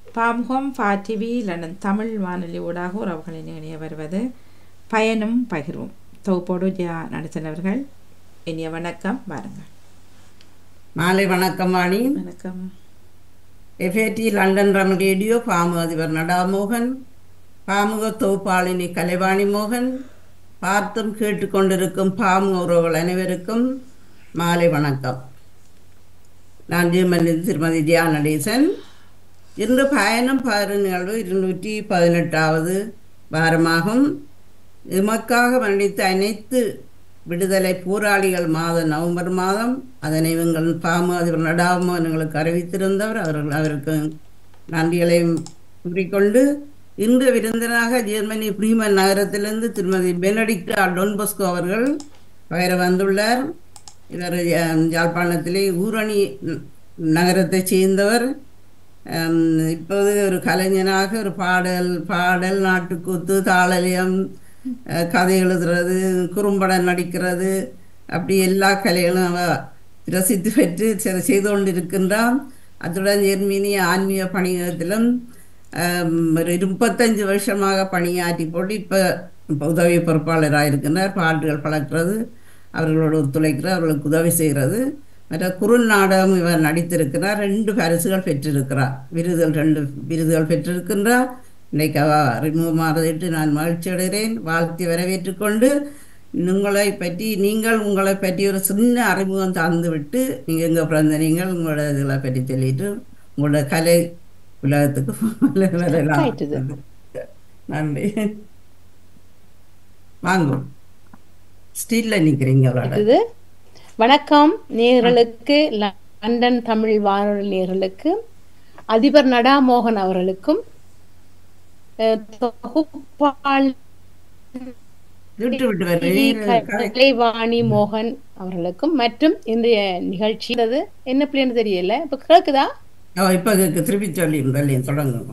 பாமுகம் ஃபாடிவி London Tamil வானொலி ஊடாக உறவுகளின் இணைய வருவது பயனும் பகிர்வும் தொகுப்போடு ஜா நடத்தினவர்கள் இனிய வணக்கம் வாருங்கள் மாலை வணக்கம் வாணி வணக்கம் எஃப்ஏடி லண்டன் ரம் ரேடியோ பாமு அதிபர் நடாமோகன் பாமுக தொகுப்பாளினி கலைவாணி மோகன் பார்த்தும் கேட்டுக்கொண்டிருக்கும் பாமு உறவுகள் அனைவருக்கும் மாலை வணக்கம் நான் ஜீமன் திருமதி தியா நடேசன் இன்று பயணம் பாரு நிகழ்வு இருநூற்றி பதினெட்டாவது வாரமாகும் எமக்காக மன்னித்த அனைத்து விடுதலை போராளிகள் மாதம் நவம்பர் மாதம் அதனை இவங்கள் பாமு அதிபர் நடாமோகன் எங்களுக்கு அறிவித்திருந்தவர் அவர்கள் அவருக்கு நன்றிகளையும் கூறிக்கொண்டு இன்று விருந்தினராக ஜெர்மனி பிரீமன் நகரத்திலிருந்து திருமதி பெனடிக்ட் டொன்பஸ்கோ அவர்கள் பெயர வந்துள்ளார் இவர் யா- யாழ்ப்பாணத்திலே ஊரணி ந- நகரத்தைச் சேர்ந்தவர் ஹம், இப்போது ஒரு கலைஞனாக ஒரு பாடல் பாடல் நாட்டுக்கூத்து தாளலியம் அஹ், கதை எழுதுறது குறும்படம் நடிக்கிறது அப்படி எல்லா கலைகளும் அவ பிரசித்தி பெற்று செ- செய்து கொண்டிருக்கின்றான் அத்துடன் ஜெர்மனி ஆன்மீக பணியகத்திலும் ஹம், ஒரு முப்பத்தஞ்சு வருஷமாக பணியாற்றி போட்டு இப்போ இப்போ உதவி பொறுப்பாளராக இருக்கின்றார் பாட்டுகள் பழக்கிறது அவர்களோடு ஒத்துழைக்கிறார் அவர்களுக்கு உதவி செய்கிறது மற்ற குறுந் நாடகம் இவர் நடித்திருக்கிறார் ரெண்டு பரிசுகள் பெற்றிருக்கிறார் விருதுகள் ரெண்டு விருதுகள் பெற்றிருக்கின்றார் இன்றைக்கு அவ அறிமுகமானதிட்டு நான் மகிழ்ச்சி அடைகிறேன் வாழ்த்தி வரவேற்றுக் கொண்டு உங்களை பற்றி நீங்கள் உங்களை பற்றி ஒரு சின்ன அறிமுகம் தந்து விட்டு நீங்கள் எங்கே பிறந்த நீங்கள் உங்களோட இதில் பற்றி சொல்லிட்டு உங்களோட கலை உலகத்துக்கு வரலாம் ஆயிட்டுது. நன்றி வாங்க ஸ்டீலில் நிற்கிறீங்க அவரோட இது வணக்கம் நேயர்களுக்கு லண்டன் தமிழ் வானொலி நேயர்களுக்கு அதிபர் நடாமோகன் அவர்களுக்கும் அஹ், தொகுப்பாளர் விட்டு விட்டு வருது கலைவாணி மோகன் அவர்களுக்கும் மற்றும் இன்றைய நிகழ்ச்சி அது என்ன பிள்ளைன்னு தெரியல இப்ப கேக்குதா ஓ இப்போ திருப்பி சொல்லி சொல்லி தொடங்குங்க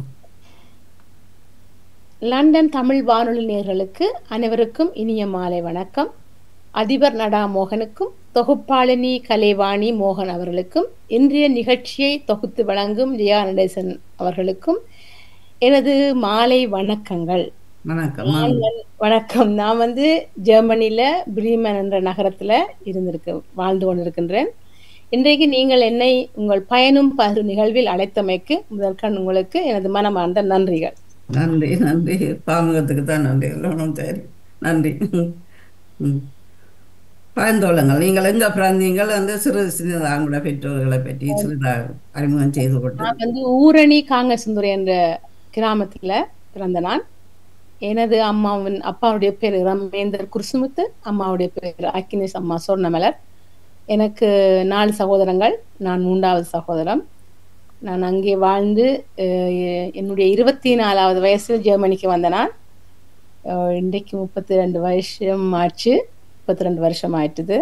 லண்டன் தமிழ் வானொலி நேயர்களுக்கு அனைவருக்கும் இனிய மாலை வணக்கம் அதிபர் நடா மோகனுக்கும் தொகுப்பாளினி கலைவாணி மோகன் அவர்களுக்கும் இன்றைய நிகழ்ச்சியை தொகுத்து வழங்கும் ஜெயா நடேசன் அவர்களுக்கும் எனது மாலை வணக்கங்கள் வணக்கம் நான் வந்து- வணக்கம் நான் வந்து ஜெர்மனில பிரீமன் என்ற நகரத்துல இருந்திருக்கு வாழ்ந்து கொண்டிருக்கின்றேன் இன்றைக்கு நீங்கள் என்னை உங்கள் பயனும் பகிர் நிகழ்வில் அழைத்தமைக்கு முதற்கண் உங்களுக்கு எனது மனமார்ந்த நன்றிகள் நன்றி நன்றி பாமுகத்துக்கு தான் நன்றி ஒன்றும் சரி நன்றி ம் பயந்தோளுங்கள் நீங்கள் எங்க பிறந்தீங்கள் வந்து சிறு சின்னதாக உங்களோட பெற்றோர்களை பற்றி சிறிதாக அறிமுகம் செய்து கொண்டு நான் வந்து ஊரணி காங்கசுந்துரை என்ற கிராமத்துல பிறந்த நான் எனது அம்மாவின் அப்பாவுடைய பேர் ரமேந்தர் குருசுமுத்து அம்மாவுடைய பேர் அக்கினேஷ் அம்மா சொர்ணமலர் எனக்கு நாலு சகோதரங்கள் நான் மூன்றாவது சகோதரம் நான் அங்கே வாழ்ந்து அஹ், என்னுடைய இருபத்தி நாலாவது வயசில் ஜெர்மனிக்கு வந்த நான் அஹ், இன்றைக்கு முப்பத்தி ரெண்டு வருஷம் ஆச்சு முப்பத்தி ரெண்டு வருஷம் ஆயிட்டுது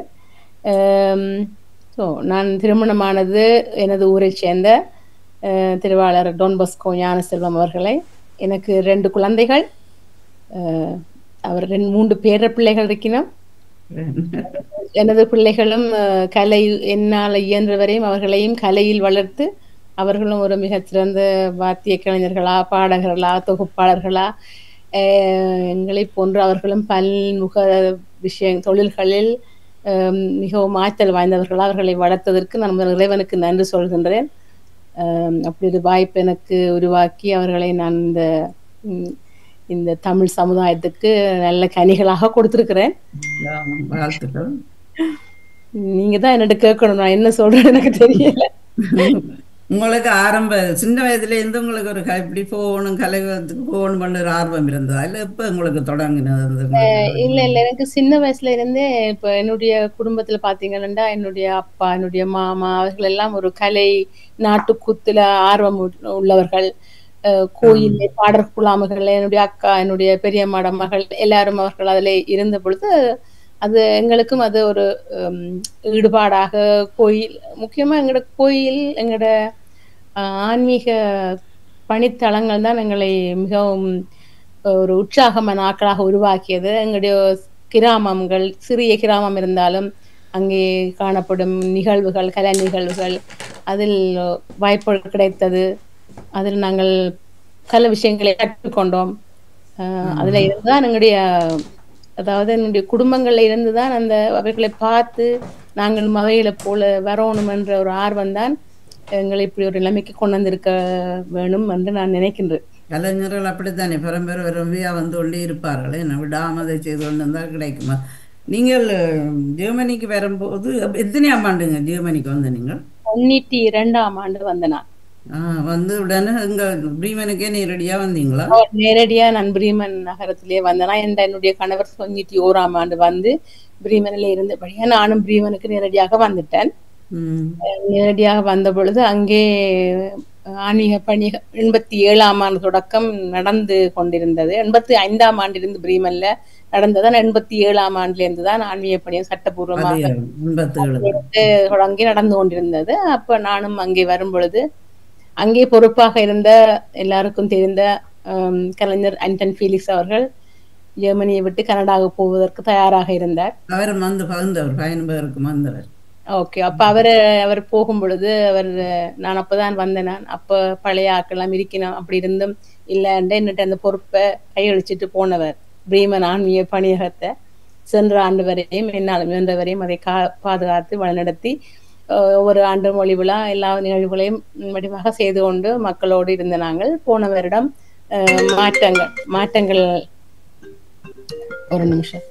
ஸோ நான் திருமணமானது எனது ஊரைச் சேர்ந்த அஹ், திருவாளர் டொன் பஸ்கோ ஞானசெல்வம் அவர்களை எனக்கு ரெண்டு குழந்தைகள் அஹ், அவர் ரெண்டு மூன்று பேர பிள்ளைகள் இருக்கணும் எனது பிள்ளைகளும் அஹ், கலை என்னால் இயன்ற வரையும் அவர்களையும் கலையில் வளர்த்து அவர்களும் ஒரு மிகச் சிறந்த வாத்திய கலைஞர்களா பாடகர்களா தொகுப்பாளர்களா அஹ், எங்களைப் போன்று அவர்களும் பல்முக விஷய தொழில்களில் அஹ், மிகவும் ஆற்றல் வாய்ந்தவர்களா அவர்களை வளர்த்ததற்கு நான் முதல் இறைவனுக்கு நன்றி சொல்கின்றேன் அஹ், அப்படி ஒரு வாய்ப்பு எனக்கு உருவாக்கி அவர்களை நான் இந்த ம், இந்த தமிழ் சமுதாயத்துக்கு நல்ல கனிகளாக கொடுத்திருக்கிறேன் வாழ்த்துக்கள் நீங்க தான் என்னோட கேட்கணும் நான் என்ன சொல்றேன்னு எனக்கு தெரியல உங்களுக்கு ஆரம்ப சின்ன வயதுல இருந்து உங்களுக்கு ஒரு க- இப்படி போகணும் கலைவத்துக்கு போகணும் பண்ண ஒரு ஆர்வம் இருந்ததா இல்லை எப்போ உங்களுக்கு தொடங்கினது அந்த உங்களுக்கு? இல்ல இல்ல எனக்கு சின்ன வயசுல இருந்தே இப்ப என்னுடைய குடும்பத்துல பாத்தீங்கன்னா என்னுடைய அப்பா என்னுடைய மாமா அவர்கள் எல்லாம் ஒரு கலை நாட்டுக்கூத்துல ஆர்வம் உள்- உள்ளவர்கள் அஹ் கோயில்ல பாடற் குழாமுகள் என்னுடைய அக்கா என்னுடைய பெரியம்மாட மகள் எல்லாரும் அவர்கள் அதுல இருந்த பொழுது அது எங்களுக்கும் அது ஒரு ஹம், ஈடுபாடாக கோயில் முக்கியமா எங்களோட கோயில் எங்களோட அஹ், ஆன்மீக பணித்தளங்கள் தான் எங்களை மிகவும் ஒரு உற்சாகமான நாட்களாக உருவாக்கியது எங்களுடைய கிராமங்கள் சிறிய கிராமம் இருந்தாலும் அங்கே காணப்படும் நிகழ்வுகள் கலை நிகழ்வுகள் அதில் வாய்ப்பு கிடைத்தது அதில் நாங்கள் பல விஷயங்களை கற்றுக்கொண்டோம் அஹ் அதுல இருந்துதான் எங்களுடைய அதாவது என்னுடைய குடும்பங்கள்ல இருந்துதான் அந்த அவைகளை பார்த்து நாங்கள் அவைகளை போல வரணும் என்ற ஒரு ஆர்வம் தான் எங்களை இப்படி ஒரு நிலைமைக்கு கொண்டு வந்திருக்க வேணும் என்று நான் நினைக்கின்றேன் கலைஞர்கள் அப்படித்தானே பரம்பரை விரும்பியா வந்து கொண்டே இருப்பார்கள் என்ன விடாம அதை செய்து கொண்டு இருந்தால் கிடைக்குமா நீங்கள் அஹ், ஜெர்மனிக்கு வரும்போது அப்ப எத்தனையாம் ஆண்டுங்க ஜெர்மனிக்கு வந்து நீங்கள் தொண்ணூற்றி இரண்டாம் ஆண்டு வந்த நான் ஆ, வந்து உடனே இங்க பிரீமனுக்கே நேரடியா வந்தீங்களா நேரடியா நான் பிரீமன் நகரத்திலே வந்தேனா என்ற என்னுடைய கணவர் தொண்ணூற்றி ஓராம் ஆண்டு வந்து பிரீமனில் இருந்தபடியா நானும் பிரீமனுக்கு நேரடியாக வந்துட்டேன் ம் நேரடியாக வந்த பொழுது அங்கே ஆன்மீக பணி எண்பத்தி ஏழாம் ஆண்டு தொடக்கம் நடந்து கொண்டிருந்தது எண்பத்தி ஐந்தாம் ஆண்டிலிருந்து பிரீமன்ல நடந்ததான் எண்பத்தி ஏழாம் ஆண்டுல இருந்து தான் ஆன்மீக பணியை சட்டபூர்வமாக அதே எண்பத்தி ஏழு இருந்து தொடங்கி நடந்து கொண்டிருந்தது அப்ப நானும் அங்கே வரும் பொழுது அங்கே பொறுப்பாக இருந்த எல்லாருக்கும் தெரிந்த ஆம், கலைஞர் அன்டன் ஃபீலிக்ஸ் அவர்கள் ஜெர்மனியை விட்டு கனடாவுக்கு போவதற்கு தயாராக இருந்தார் அவரும் வந்து பகிர்ந்தவர் பயன்பெருக்கு வந்தவர் ஓகே அப்ப அவரு அவர் போகும் பொழுது அவர் நான் அப்பதான் வந்தேன் நான் அப்ப பழைய ஆக்கெல்லாம் இருக்கணும் அப்படி இருந்தும் இல்லைன்ட்டு என்னட்டு அந்த பொறுப்பை கையளிச்சிட்டு போனவர் பிரீமன் ஆன்மீக பணியகத்தை சென்ற ஆண்டு வரையும் என்னால் முயன்ற வரையும் அதை கா பாதுகாத்து வழிநடத்தி அஹ், ஒவ்வொரு ஆண்டு மொழி விழா எல்லா நிகழ்வுகளையும் வடிவாக செய்து கொண்டு மக்களோடு இருந்த நாங்கள் போன வருடம் அஹ், மாற்றங்கள் மாற்றங்கள் ஒரு நிமிஷம்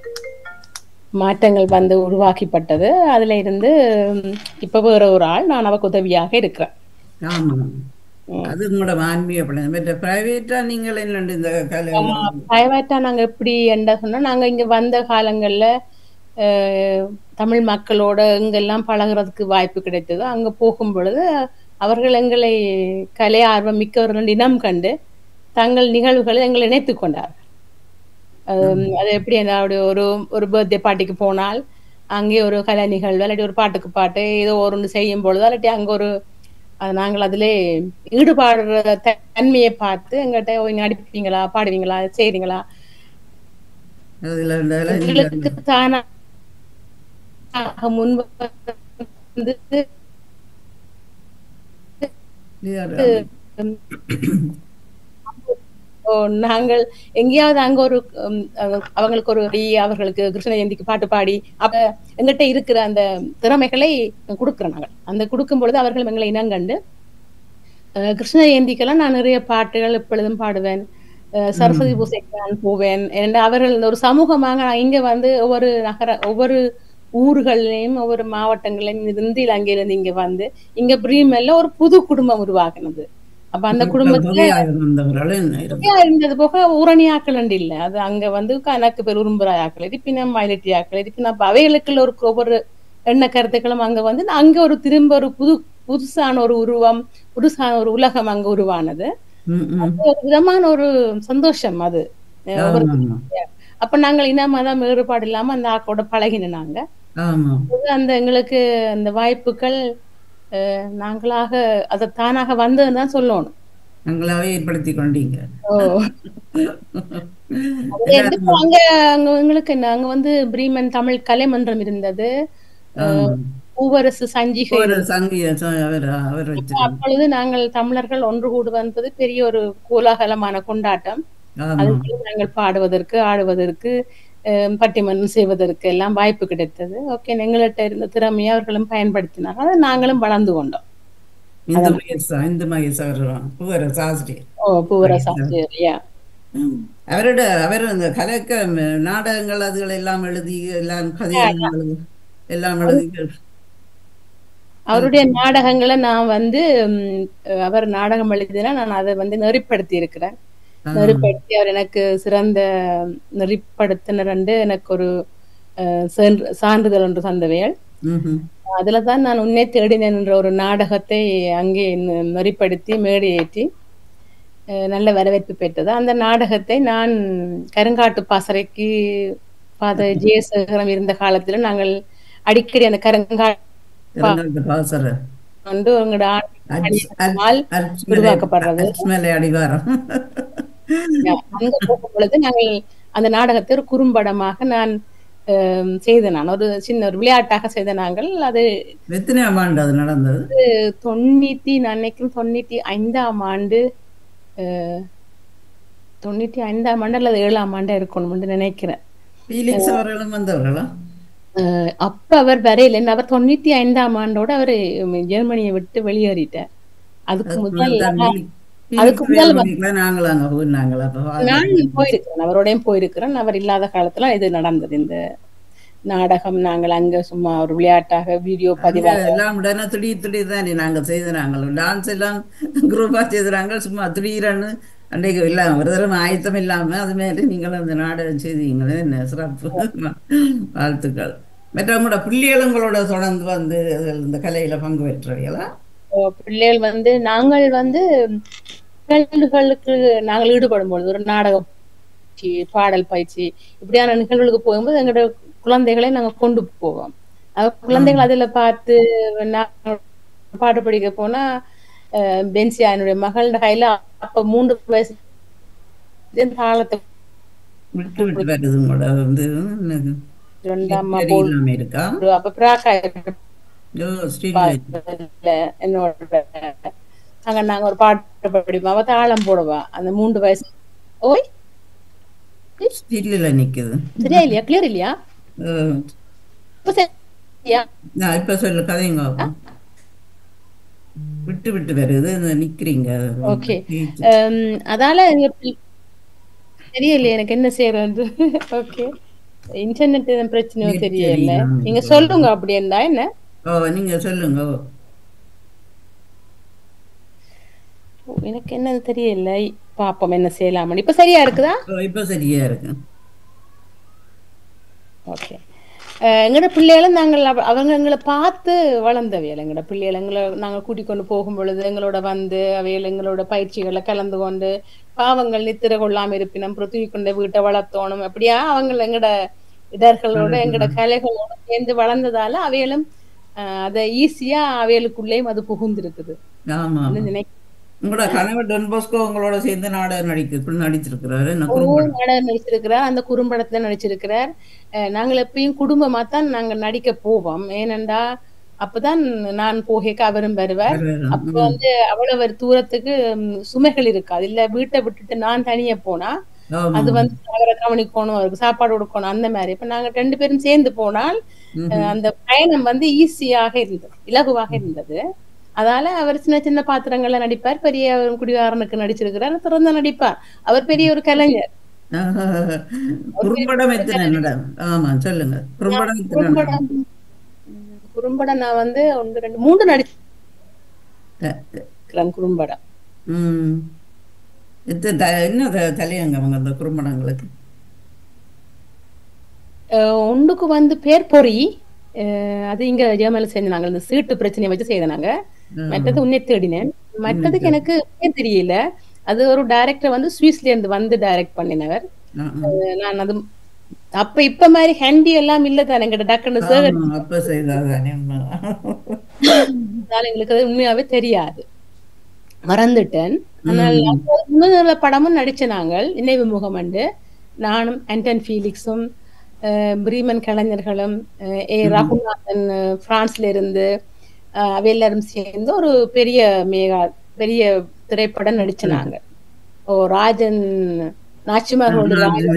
மாற்றங்கள் வந்து உருவாக்கப்பட்டது அதுல இருந்து உம், இப்ப வேற ஒரு ஆள் நான் அவக்கு உதவியாக இருக்கிறேன் ஆமா அது உங்களோட ஆன்மீக பணி மற்ற பிரைவேட்டா நீங்கள் என்னண்டு இந்த கலை பிரைவேட்டா நாங்க எப்படி என்ன சொன்னா நாங்க இங்க வந்த காலங்கள்ல அஹ், தமிழ் மக்களோட எங்கெல்லாம் பழகுறதுக்கு வாய்ப்பு கிடைத்ததோ அங்க போகும் பொழுது அவர்கள் எங்களை கலை ஆர்வம் மிக்கவர்கள் இனம் கண்டு தங்கள் நிகழ்வுகளை எங்களை இணைத்துக் கொண்டார்கள் அஹ், அது எப்படி என்னோட ஒரு ஒரு பர்த்டே பார்ட்டிக்கு போனால் அங்கே ஒரு கலை நிகழ்வு இல்லாட்டி ஒரு பாட்டுக்கு பாட்டு ஏதோ ஒரு ஒன்று செய்யும் பொழுது இல்லாட்டி அங்க ஒரு அது நாங்கள் அதிலே ஈடுபாடுற த- தன்மையை பார்த்து எங்கிட்ட "ஓ, நீங்க நடிப்பீங்களா பாடுவீங்களா செய்றீங்களா அதுல இந்த எங்களுக்கு தானாக முன் வந்து ஓ, நாங்கள் எங்கேயாவது அங்க ஒரு உம், அவ- அவங்களுக்கு ஒரு அடி, அவர்களுக்கு கிருஷ்ண ஜெயந்திக்கு பாட்டு பாடி அப்ப எங்கிட்ட இருக்கிற அந்த திறமைகளை கொடுக்குறோம் நாங்கள் அந்த கொடுக்கும் பொழுது அவர்கள் எங்களை இனங்கண்டு அஹ், கிருஷ்ண ஜெயந்திக்கெல்லாம் நான் நிறைய பாட்டுகள் எப்பொழுதும் பாடுவேன் அஹ், சரஸ்வதி பூசைக்கு நான் போவேன் ஏன்னா அவர்கள் இந்த ஒரு சமூகமாக நான் இங்க வந்து ஒவ்வொரு நகர ஒவ்வொரு ஊர்கள்லயும் ஒவ்வொரு மாவட்டங்களையும் இருந்து அங்கிருந்து இங்க வந்து இங்க பிரீமெல்ல ஒரு புது குடும்பம் உருவாகினது அப்ப அந்த குடும்பத்துல வந்தவர்கள் என்ன இருக்கு? நிறையா இருந்தது போக ஊரணி ஆக்கள் உண்டு இல்ல அது அங்க வந்து கணக்கு பேர் உரும்புறாய் ஆக்கள் இருப்பினம் மயிலட்டி ஆக்கள் இருப்பினம் அப்ப அவைகளுக்குள்ள ஒரு ஒவ்வொரு எண்ண கருத்துக்களும் அங்க வந்து அங்க ஒரு திரும்ப ஒரு புது புதுசான ஒரு உருவம் புதுசான ஒரு உலகம் அங்க உருவானது ம், ம். அது ஒரு விதமான ஒரு சந்தோஷம் அது ஆமா, ஆமா. அப்ப நாங்கள் இன மதம் வேறுபாடு இல்லாம அந்த ஆக்கோட பழகின நாங்க ஆமா அது அந்த எங்களுக்கு அந்த வாய்ப்புகள் அஹ், நாங்களாக அதை தானாக வந்ததுன்னு தான் சொல்லணும் நீங்களாவே ஏற்படுத்தி கொண்டீங்க ஓ அது எடுத்து அங்க அங்க எங்களுக்கு என்ன அங்க வந்து பிரீமன் தமிழ் கலைமன்றம் இருந்தது ஆமா. பூவரசு சஞ்சிகை ஒரு சங்கிய ச- அவர் அவர் வச்சிருக்காங்க அப்பொழுது நாங்கள் தமிழர்கள் ஒன்று கூடுவது பெரிய ஒரு கோலாகலமான கொண்டாட்டம் ஆமா அதில் நாங்கள் பாடுவதற்கு ஆடுவதற்கு அஹ், பட்டிமன்றம் செய்வதற்கு எல்லாம் வாய்ப்பு கிடைத்தது ஓகே எங்கள்கிட்ட இருந்த திறமையை அவர்களும் பயன்படுத்தினார்கள் அதை நாங்களும் வளர்ந்து கொண்டோம் இந்து மகேஷ் இந்து மகேஷ் அவர் பூவர சாஸ்திரி ஓ பூவரசு ஆசிரியர் அவரோட அவர் அந்த கலக்க ம- நாடகங்கள் அதுகள் எல்லாம் எழுதி எல்லாம் கதைகள் எழுதி எல்லாம் எழுதி அவருடைய நாடகங்களை நான் வந்து ம், அவர் நாடகம் எழுதினா நான் அதை வந்து நெறிப்படுத்தி இருக்கிறேன் ஆ, நெறிப்படுத்தி அவர் எனக்கு சிறந்த நெறிப்படுத்தினர் என்று எனக்கு ஒரு அஹ், சான்று- சான்றிதழ் ஒன்று தந்தவையல் ம்ஹும். அதுல தான் நான் உன்னை தேடினேன் என்ற ஒரு நாடகத்தை அங்கே நெ- நெறிப்படுத்தி மேடையேற்றி அஹ், நல்ல வரவேற்பு பெற்றது அந்த நாடகத்தை நான் கருங்காட்டு பாசறைக்கு ஃபாதர் ஜெயசேகரம் இருந்த காலத்துல நாங்கள் அடிக்கடி அந்த கருங்காட்டு இரண்டாவது பாசற வந்து உங்களோட அர்ச்- அர்ச்- ஆள் அர்ச்மலை- உருவாக்கப்படுறது. அர்ச்மலை அடிவாரம் அங்க போகும் பொழுது நாங்கள் அந்த நாடகத்தை ஒரு குறும்படமாக நான் அஹ், செய்த நான் ஒரு சின்ன ஒரு விளையாட்டாக செய்த நாங்கள் அது எத்தனையாம் ஆண்டு அது நடந்தது தொண்ணூத்தி நான் நினைக்கிறேன் தொண்ணூத்தி ஐந்தாம் ஆண்டு அஹ், தொண்ணூத்தி ஐந்தாம் ஆண்டு அல்லது ஏழாம் ஆண்டு இருக்கணும்னு நினைக்கிறேன் ஃபீலிக்ஸ் அவர்களும் வந்தவர்களா அஹ், அப்ப அவர் வரையில அவர் தொண்ணூத்தி ஐந்தாம் ஆண்டோட அவர் ஜெர்மனியை விட்டு வெளியேறிட்டார் அதுக்கு முதல் அதுக்கு முதல் நாங்களும் அங்க போயிருந்தாங்களா அப்ப நான் போயிருக்கிறேன் அவரோடையும் போயிருக்கிறேன் அவர் இல்லாத காலத்துல இது நடந்தது இந்த நாடகம் நாங்கள் அங்க சும்மா ஒரு விளையாட்டாக வீடியோ பதிவாக எல்லாம் உடனே திடீர் திடீர் தானே நாங்க செய்தாங்க டான்ஸ் எல்லாம் குரூப்பா செய்தாங்க சும்மா திடீர்னு அன்றைக்கு எல்லாம் ஒரு தடவை ஆயத்தம் இல்லாம அது மேல நீங்களும் அந்த நாடகம் செய்தீங்களே என்ன சிறப்பு வாழ்த்துக்கள் மற்றவங்களோட பிள்ளைகளுங்களோட தொடர்ந்து வந்து அதில் இந்த கலையில பங்கு பெற்றவைகளா ஓ, பிள்ளைகள் வந்து நாங்கள் வந்து நிகழ்வுகளுக்கு நாங்கள் ஈடுபடும் பொழுது ஒரு நாடகம் பயிற்சி, பாடல் பயிற்சி இப்படியான நிகழ்வுகளுக்கு போகும்போது எங்களோட குழந்தைகளை நாங்க கொண்டு போவோம் அது குழந்தைகள் அதுல பார்த்து நான் பாட்டு படிக்க போனா அஹ், பென்சியா என்னுடைய மகளோட கையில அப்ப மூன்று வயசு தாளத்தை விட்டு விட்டு வருது உங்களோட வந்து எனக்கு ரெண்டாம் நெட் இல்லாம இருக்கா அப்ப பிராக்கா ஓ ஸ்ரீலைட் இல்ல என்னோட அங்க நாங்க ஒரு பாட்டு படிப்போம் அவ தாளம் போடுவா அந்த மூன்று வயசு ஓய் ஸ்ரீலில் நிக்குது சரியா இல்லையா கிளியர் இல்லையா அஹ், இப்ப சரியா நான் இப்ப சொல்ல கதைங்க பாப்போம். விட்டு விட்டு வருது இந்த நிக்கிறீங்க ஓகே அதால எங்க பிள்- தெரியலையே எனக்கு என்ன செய்யறது ஓகே இன்டர்நெட் பிரச்சனையோ Net தெரியல தெரியல. நீங்க சொல்லுங்க அப்படி இருந்தா என்ன ஓ நீங்க சொல்லுங்க ஓ. ஓ, எனக்கு என்னது தெரியல பாப்போம் என்ன செய்யலாமனு இப்ப சரியா இருக்குதா ஓ, இப்ப சரியா இருக்கு ஓகே எங்களோட பிள்ளைகளும் நாங்கள் அவ- அவங்க எங்களை பார்த்து வளர்ந்தவையல் எங்களோட பிள்ளைகள் எங்களை நாங்கள் கூட்டிக் கொண்டு போகும் பொழுது எங்களோட வந்து அவைகள் எங்களோட பயிற்சிகளை கலந்து கொண்டு பாவங்கள் நித்திர கொள்ளாம இருப்பினும் அப்புறம் தூக்கி கொண்டு வீட்டை வளர்த்தோணும் அப்படியா அவங்க எங்களோட இடர்களோட எங்களோட கலைகளோட சேர்ந்து வளர்ந்ததால அவைகளும் அஹ், அதை ஈஸியா அவைகளுக்குள்ளேயும் அது புகுந்திருக்குது ஆமா ஆமா. நினை உங்களோட கணவர் டொன் போஸ்கோ உங்களோட சேர்ந்து நாடகம் நடிக்க நடிச்சிருக்கிறாரு என்ன ஓ, குறும்படம் நாடகம் நடிச்சிருக்கிறார் அந்த குறும்படத்துல நடிச்சிருக்கிறார் அஹ் நாங்கள் எப்பயும் குடும்பமா தான் நாங்க நடிக்க போவோம் ஏனென்றா அப்பதான் நான் போகேக்க அவரும் வருவார் அப்ப வந்து அவ்வளவு ஒரு தூரத்துக்கு ம், சுமைகள் இருக்காது இல்ல வீட்டை விட்டுட்டு நான் தனியா போனா ஆமா. அது வந்து அவரை கவனிக்கணும் அவருக்கு சாப்பாடு கொடுக்கணும் அந்த மாதிரி இப்ப நாங்க ரெண்டு பேரும் சேர்ந்து போனால் ம்ஹும். அஹ், அந்த பயணம் வந்து ஈஸியாக இருந்தது இலகுவாக இருந்தது அதால அவர் சின்ன சின்ன பாத்திரங்கள்ல நடிப்பார் பெரிய ஒரு குடிகாரனுக்கு நடிச்சிருக்கிறார் திறந்த நடிப்பார் அவர் பெரிய ஒரு கலைஞர் ஆஹா. குறும்படம் எத்தனை நடம் ஆமா சொல்லுங்க குறும்படம் எத்தனை நடம் குறும்படம் ம், குறும்படம் நான் வந்து ஒன்று ரெண்டு மூன்று நடிச்சிருக்கிறேன் குறும்படம் ம் எத்தனை த- என்ன த- தலையங்கம் அவங்க அந்த குறும்படங்களுக்கு அஹ், ஒன்றுக்கு வந்து பேர் பொறி அஹ், அது இங்க ஜெர்மனில செஞ்சு நாங்க இந்த சீட்டு பிரச்சனையை வச்சு செய்தாங்க மற்றது உன்னை தேடினேன் மற்றதுக்கு எனக்கு பேர் தெரியல அது ஒரு டைரக்டர் வந்து சுவிஸ்ல இருந்து வந்து டைரக்ட் பண்ணினவர் ஆ, ஆ. அஹ், நான் அது அப்ப இப்ப மாதிரி ஹேண்டி எல்லாம் இல்ல தானே எங்கிட்ட டக்குன்னு சேகர் ஆமா, அப்ப செய்தாதானே உண்மைதான். அதனால எங்களுக்கு அது உண்மையாவே தெரியாது மறந்துட்டேன் ஆனால் அப்போ முன்னுள்ள படமும் நடிச்ச நாங்கள் நினைவு முகமண்டு நானும் ஆண்டன் ஃபீலிக்ஸும் அஹ், பிரீமன் கலைஞர்களும் அஹ், ஏ ரகுநாதன் அஹ், பிரான்ஸ்ல இருந்து அஹ், அவை எல்லாரும் சேர்ந்து ஒரு பெரிய மேகா பெரிய திரைப்படம் நடிச்ச நாங்க ஓ ராஜன் நாச்சிமாரோடு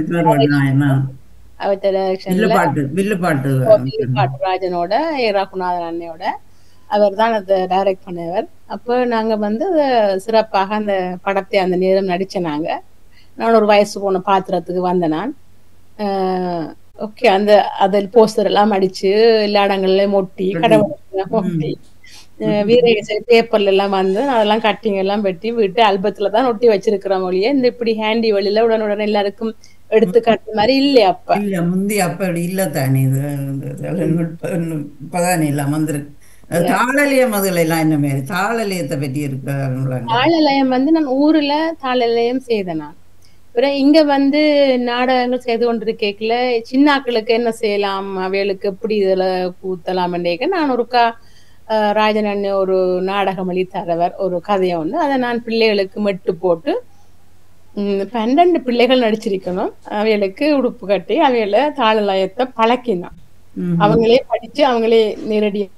அவர் டைரக்ஷன்ல வில்லு பாட்டு வில்லு பாட்டு பாட்டுராஜனோட ஏ ரகுநாதன் அண்ணையோட அவர் தான் அதை டைரக்ட் பண்ணவர் அப்போ நாங்க வந்து அத சிறப்பாக அந்த படத்தை அந்த நேரம் நடிச்ச நாங்க நான் ஒரு வயசு போன பாத்திரத்துக்கு வந்த நான் ஓகே அந்த அதில் போஸ்டர் எல்லாம் அடிச்சு எல்லா இடங்கள்லயும் ஒட்டி கடவுள் ஒட்டி வீரகேசரி பேப்பர்ல எல்லாம் வந்து அதெல்லாம் கட்டிங் எல்லாம் வெட்டி விட்டு ஆல்பத்துல தான் ஒட்டி வச்சிருக்கிறோம் ஒழிய இந்த இப்படி ஹேண்டி வழியில உடனுடன் எல்லாருக்கும் எடுத்து காட்டுற மாதிரி இல்லையா அப்ப இல்ல முந்தி அப்ப இப்படி இல்ல தானே இது இப்பதானே எல்லாம் வந்துருக்கு தாளலியம் அதுல எல்லாம் என்ன மாதிரி தாளலியத்தை பற்றி இருக்காங்களா தாளலயம் வந்து நான் ஊர்ல தாளலயம் செய்தேன் நான் அப்புறம் இங்க வந்து நாடகங்கள் செய்து கொண்டிருக்கேக்கல சின்னாக்களுக்கு என்ன செய்யலாம் அவைகளுக்கு எப்படி இதுல கூத்தலாம் நான் ஒருக்கா ராஜன் அண்ணன் ஒரு நாடகம் அளித்தரவர் ஒரு கதையை ஒன்று அதை நான் பிள்ளைகளுக்கு மெட்டு போட்டு ம், பன்னெண்டு பிள்ளைகள் நடிச்சிருக்கணும் அவைகளுக்கு உடுப்பு கட்டி அவைகளை தாளலயத்தை பழக்கினான் ம். அவங்களே படிச்சு அவங்களே நேரடியாக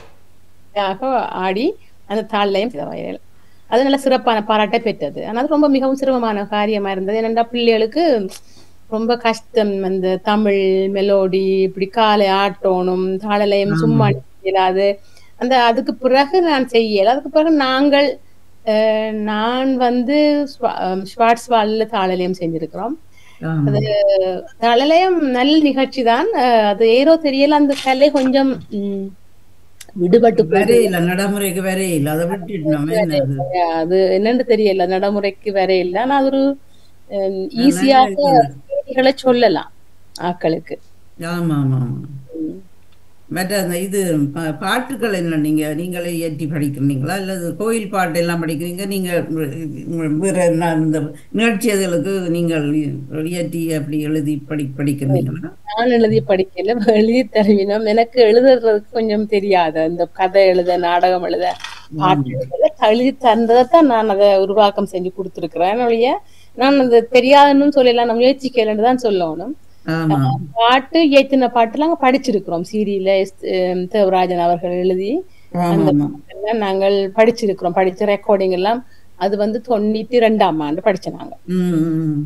ஆடி அந்த தாளலயம் செய்த வகைகள் அது நல்ல சிறப்பான பாராட்டை பெற்றது ஆனால் அது ரொம்ப மிகவும் சிரமமான காரியமா இருந்தது ஏனென்றா பிள்ளைகளுக்கு ரொம்ப கஷ்டம் அந்த தமிழ் மெலோடி இப்படி காலை ஆட்டோணும் தாளலயம் சும்மா இயலாது அந்த அதுக்கு பிறகு நான் செய்யல அதுக்கு பிறகு நாங்கள் அஹ், நான் வந்து ஸ்வாட்ஸ்வால்ல தாளலயம் செஞ்சிருக்கிறோம் ஆமா. அது தாளலயம் நல்ல நிகழ்ச்சி தான் அது ஏதோ தெரியல அந்த கலை கொஞ்சம் ம், விடுபட்டு போகுது. வரையில நடைமுறைக்கு வரையில அதை விட்டுட்டோம் என்னது அது என்னன்னு தெரியல நடைமுறைக்கு வேற இல்ல ஆனா அது ஒரு அஹ், ஈஸியாக செய்திகளை சொல்லலாம் ஆக்களுக்கு ஆமா ஆமா ஆமா மற்ற அந்த இது பா- பாட்டுகள் என்ன நீங்க நீங்களே இயற்றி படிக்கிறீங்களா அல்லது கோயில் பாட்டு எல்லாம் படிக்கிறீங்க நீங்க உம், வேற என்ன இந்த நிகழ்ச்சிகளுக்கு நீங்கள் இயற்றி அப்படி எழுதி படி படிக்கிறீங்களா நான் எழுதி படிக்கல எழுதி தருவினோம் எனக்கு எழுதுறதுக்கு கொஞ்சம் தெரியாது இந்த கதை எழுத நாடகம் எழுத பாட்டு எழுத எழுதி தந்ததைத்தான் நான் அதை உருவாக்கம் செஞ்சு கொடுத்துருக்கிறேன் ஒழிய நான் அது தெரியாதுன்னு சொல்லலாம் நான் முயற்சிக்கலன்னு தான் சொல்லணும் ஆமா பாட்டு ஏத்தின பாட்டுலாம் நாங்க படிச்சிருக்கிறோம் சீரியல தேவராஜன் அவர்கள் எழுதி ஆமா ஆமா எல்லாம் நாங்கள் படிச்சிருக்கிறோம் படிச்ச ரெக்கார்டிங் எல்லாம் அது வந்து தொண்ணூத்தி ரெண்டாம் ஆண்டு படிச்சோம் நாங்க ம், ம்.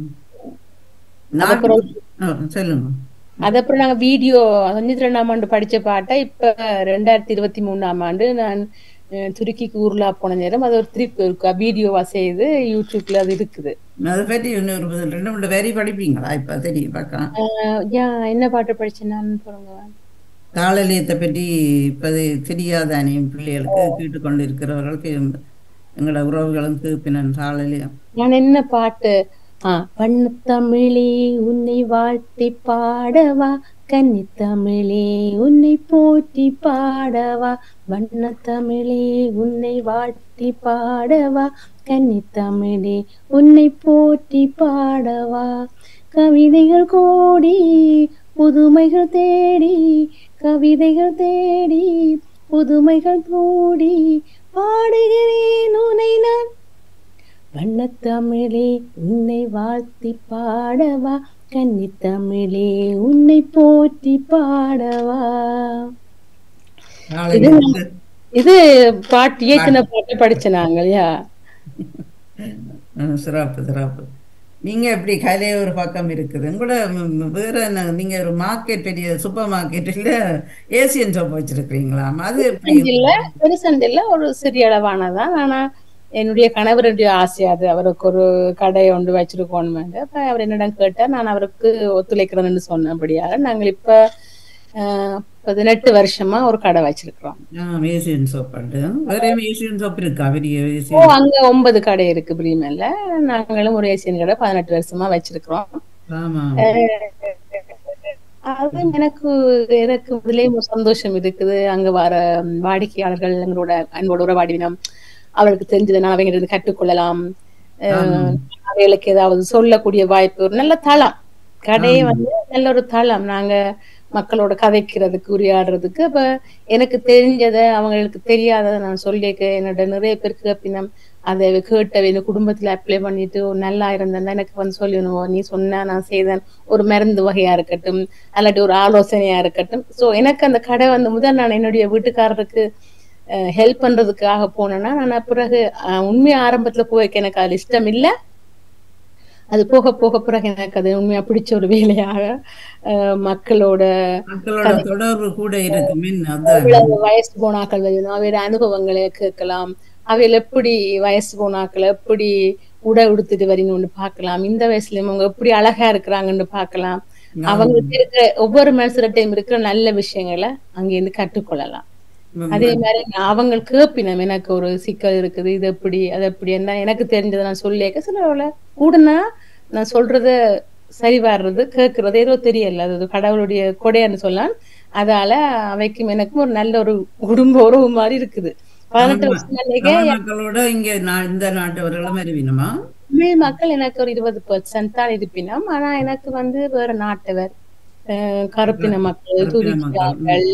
நாட்டு ஆ, சொல்லுங்க அது அப்புறம் நாங்க வீடியோ தொண்ணூத்தி ரெண்டாம் ஆண்டு படிச்ச பாட்டை இப்ப ரெண்டாயிரத்தி இருபத்தி மூணாம் ஆண்டு நான் அஹ், துருக்கிக்கு ஊர்லா போன நேரம் அது ஒரு ட்ரிப் இருக்கு வீடியோவா செய்து யூடியூப்ல அது இருக்குது அதை பற்றி இன்னொரு ரெண்டு மூணு வரி படிப்பீங்களா இப்ப தெரியும் பார்க்கலாம் அஹ், யா என்ன பாட்டு படிச்சேன் நான் சொல்லுங்க தாளலியத்தை பற்றி இப்போது தெரியாதானே பிள்ளைகளுக்கு கேட்டுக்கொண்டு இருக்கிறவர்கள் பே- எங்களோட உறவுகளுக்கு பின்னர் தாளலியம் நான் என்ன பாட்டு ஆ தமிழே உன்னை வாழ்த்தி பாடவா கன்னித்தமிழே உன்னை போற்றி பாடவா வண்ணத்தமிழே உன்னை வாழ்த்தி பாடவா கன்னித்தமிழே உன்னை போற்றி பாடவா கவிதைகள் கோடி புதுமைகள் தேடி கவிதைகள் தேடி புதுமைகள் கூடி பாடுகிறேன் உன்னை நான் வண்ணத்தமிழே உன்னை வாழ்த்தி பாடவா கன்னித்தமிழே உன்னை போற்றி பாடவா தாளலியத்துக்கு இது பாட்டு இயக்கின பாட்டு படிச்ச நாங்களையா ம், சிறப்பு சிறப்பு நீங்க எப்படி கலை ஒரு பக்கம் இருக்குது கூட வேற என்ன நீங்க ஒரு மார்க்கெட் பெரிய சூப்பர் மார்க்கெட்டில் ஏசியன் ஷாப் வச்சிருக்கிறீங்களாம் அது எப்படி இல்ல பெருசண்டு இல்ல ஒரு சிறிய அளவானதான் ஆனா என்னுடைய கணவருடைய ஆசை அது அவருக்கு ஒரு கடை ஒன்று வச்சிருக்கோன்னு அப்ப அவர் என்னிடம் கேட்டார் நான் அவருக்கு ஒத்துழைக்கிறேன்னு சொன்னபடியாக நாங்கள் இப்ப ஆஹ், பதினெட்டு வருஷமா ஒரு கடை வச்சிருக்கிறோம் ஆ, ஏசியன் ஷாப் உண்டு வேற ஏசியன் ஷாப் இருக்கா பெரிய ஓ ஏசியன் அங்க ஒன்பது கடை இருக்கு பிரிமல்ல நாங்களும் ஒரு ஏசியன் கடை பதினெட்டு வருஷமா வச்சிருக்கிறோம் ஆமா அது எனக்கு எனக்கு இதுலயும் ஒரு சந்தோஷம் இருக்குது அங்க வர வாடிக்கையாளர்கள் எங்களோட அன்போட உறவாடினம் அவளுக்கு தெரிஞ்சதை நான் அவங்க இருந்து கற்றுக்கொள்ளலாம் அஹ், அவைகளுக்கு ஏதாவது சொல்லக்கூடிய வாய்ப்பு ஒரு நல்ல தளம் கடையை வந்து நல்ல ஒரு தளம் நாங்க மக்களோட கதைக்கிறதுக்கு உரையாடுறதுக்கு அப்ப எனக்கு தெரிஞ்சதை அவங்களுக்கு தெரியாததை நான் சொல்லியிருக்க என்னோட நிறைய பேருக்கு பின்னம் அதை கேட்டவை இந்த குடும்பத்துல அப்ளை பண்ணிட்டு ஒரு நல்லா இருந்தேன்னா எனக்கு வந்து சொல்லணும் நீ சொன்னா நான் செய்தேன் ஒரு மருந்து வகையா இருக்கட்டும் அல்லாட்டி ஒரு ஆலோசனையா இருக்கட்டும் சோ எனக்கு அந்த கடை வந்து முதல் நான் என்னுடைய வீட்டுக்காரருக்கு ஹெல்ப் பண்றதுக்காக போனேன்னா நான் பிறகு அஹ், உண்மையா ஆரம்பத்துல போய்க்க எனக்கு அதுல இஷ்டம் இல்ல அது போக போக பிறகு எனக்கு அது உண்மையா பிடிச்ச ஒரு வேலையாக அஹ், மக்களோட மக்களோட தொடர்பு கூட இருக்கு மின் அதான் அவ்வளவு வயசு போனாக்கள் வேணும் அவையோட அனுபவங்களை கேட்கலாம் அவையில் எப்படி வயசு போனாக்கள் எப்படி உடை உடுத்துட்டு வரீங்கன்னு பார்க்கலாம் இந்த வயசுலயும் அவங்க எப்படி அழகா இருக்கிறாங்கன்னு பார்க்கலாம் அவங்களுக்கு இருக்கிற ஒவ்வொரு மனுஷர்கிட்டையும் இருக்கிற நல்ல விஷயங்களை அங்கிருந்து கற்றுக்கொள்ளலாம் அதே மாதிரி நான் அவங்களுக்கு கேப்பினம் எனக்கு ஒரு சிக்கல் இருக்குது இது எப்படி அது எப்படி என்ன எனக்கு தெரிஞ்சதை நான் சொல்லியிருக்க சில கூடனா நான் சொல்றத சரி வர்றது கேட்கறது ஏதோ தெரியல அது கடவுளுடைய கொடைன்னு சொல்லலாம் அதால அவைக்கும் எனக்கும் ஒரு நல்ல ஒரு குடும்ப உறவு மாதிரி இருக்குது பதினெட்டு வருஷம் நினைக்க தமிழ் மக்களோட இங்க நான் இந்த நாட்டவர்களும் அறிவினமா தமிழ் மக்கள் எனக்கு ஒரு இருபது பெர்சன்ட் தான் இருப்பினம் ஆனா எனக்கு வந்து வேற நாட்டவர் அஹ் கருப்பின மக்கள் கருப்பின மக்கள், துருக்கியாக்கள்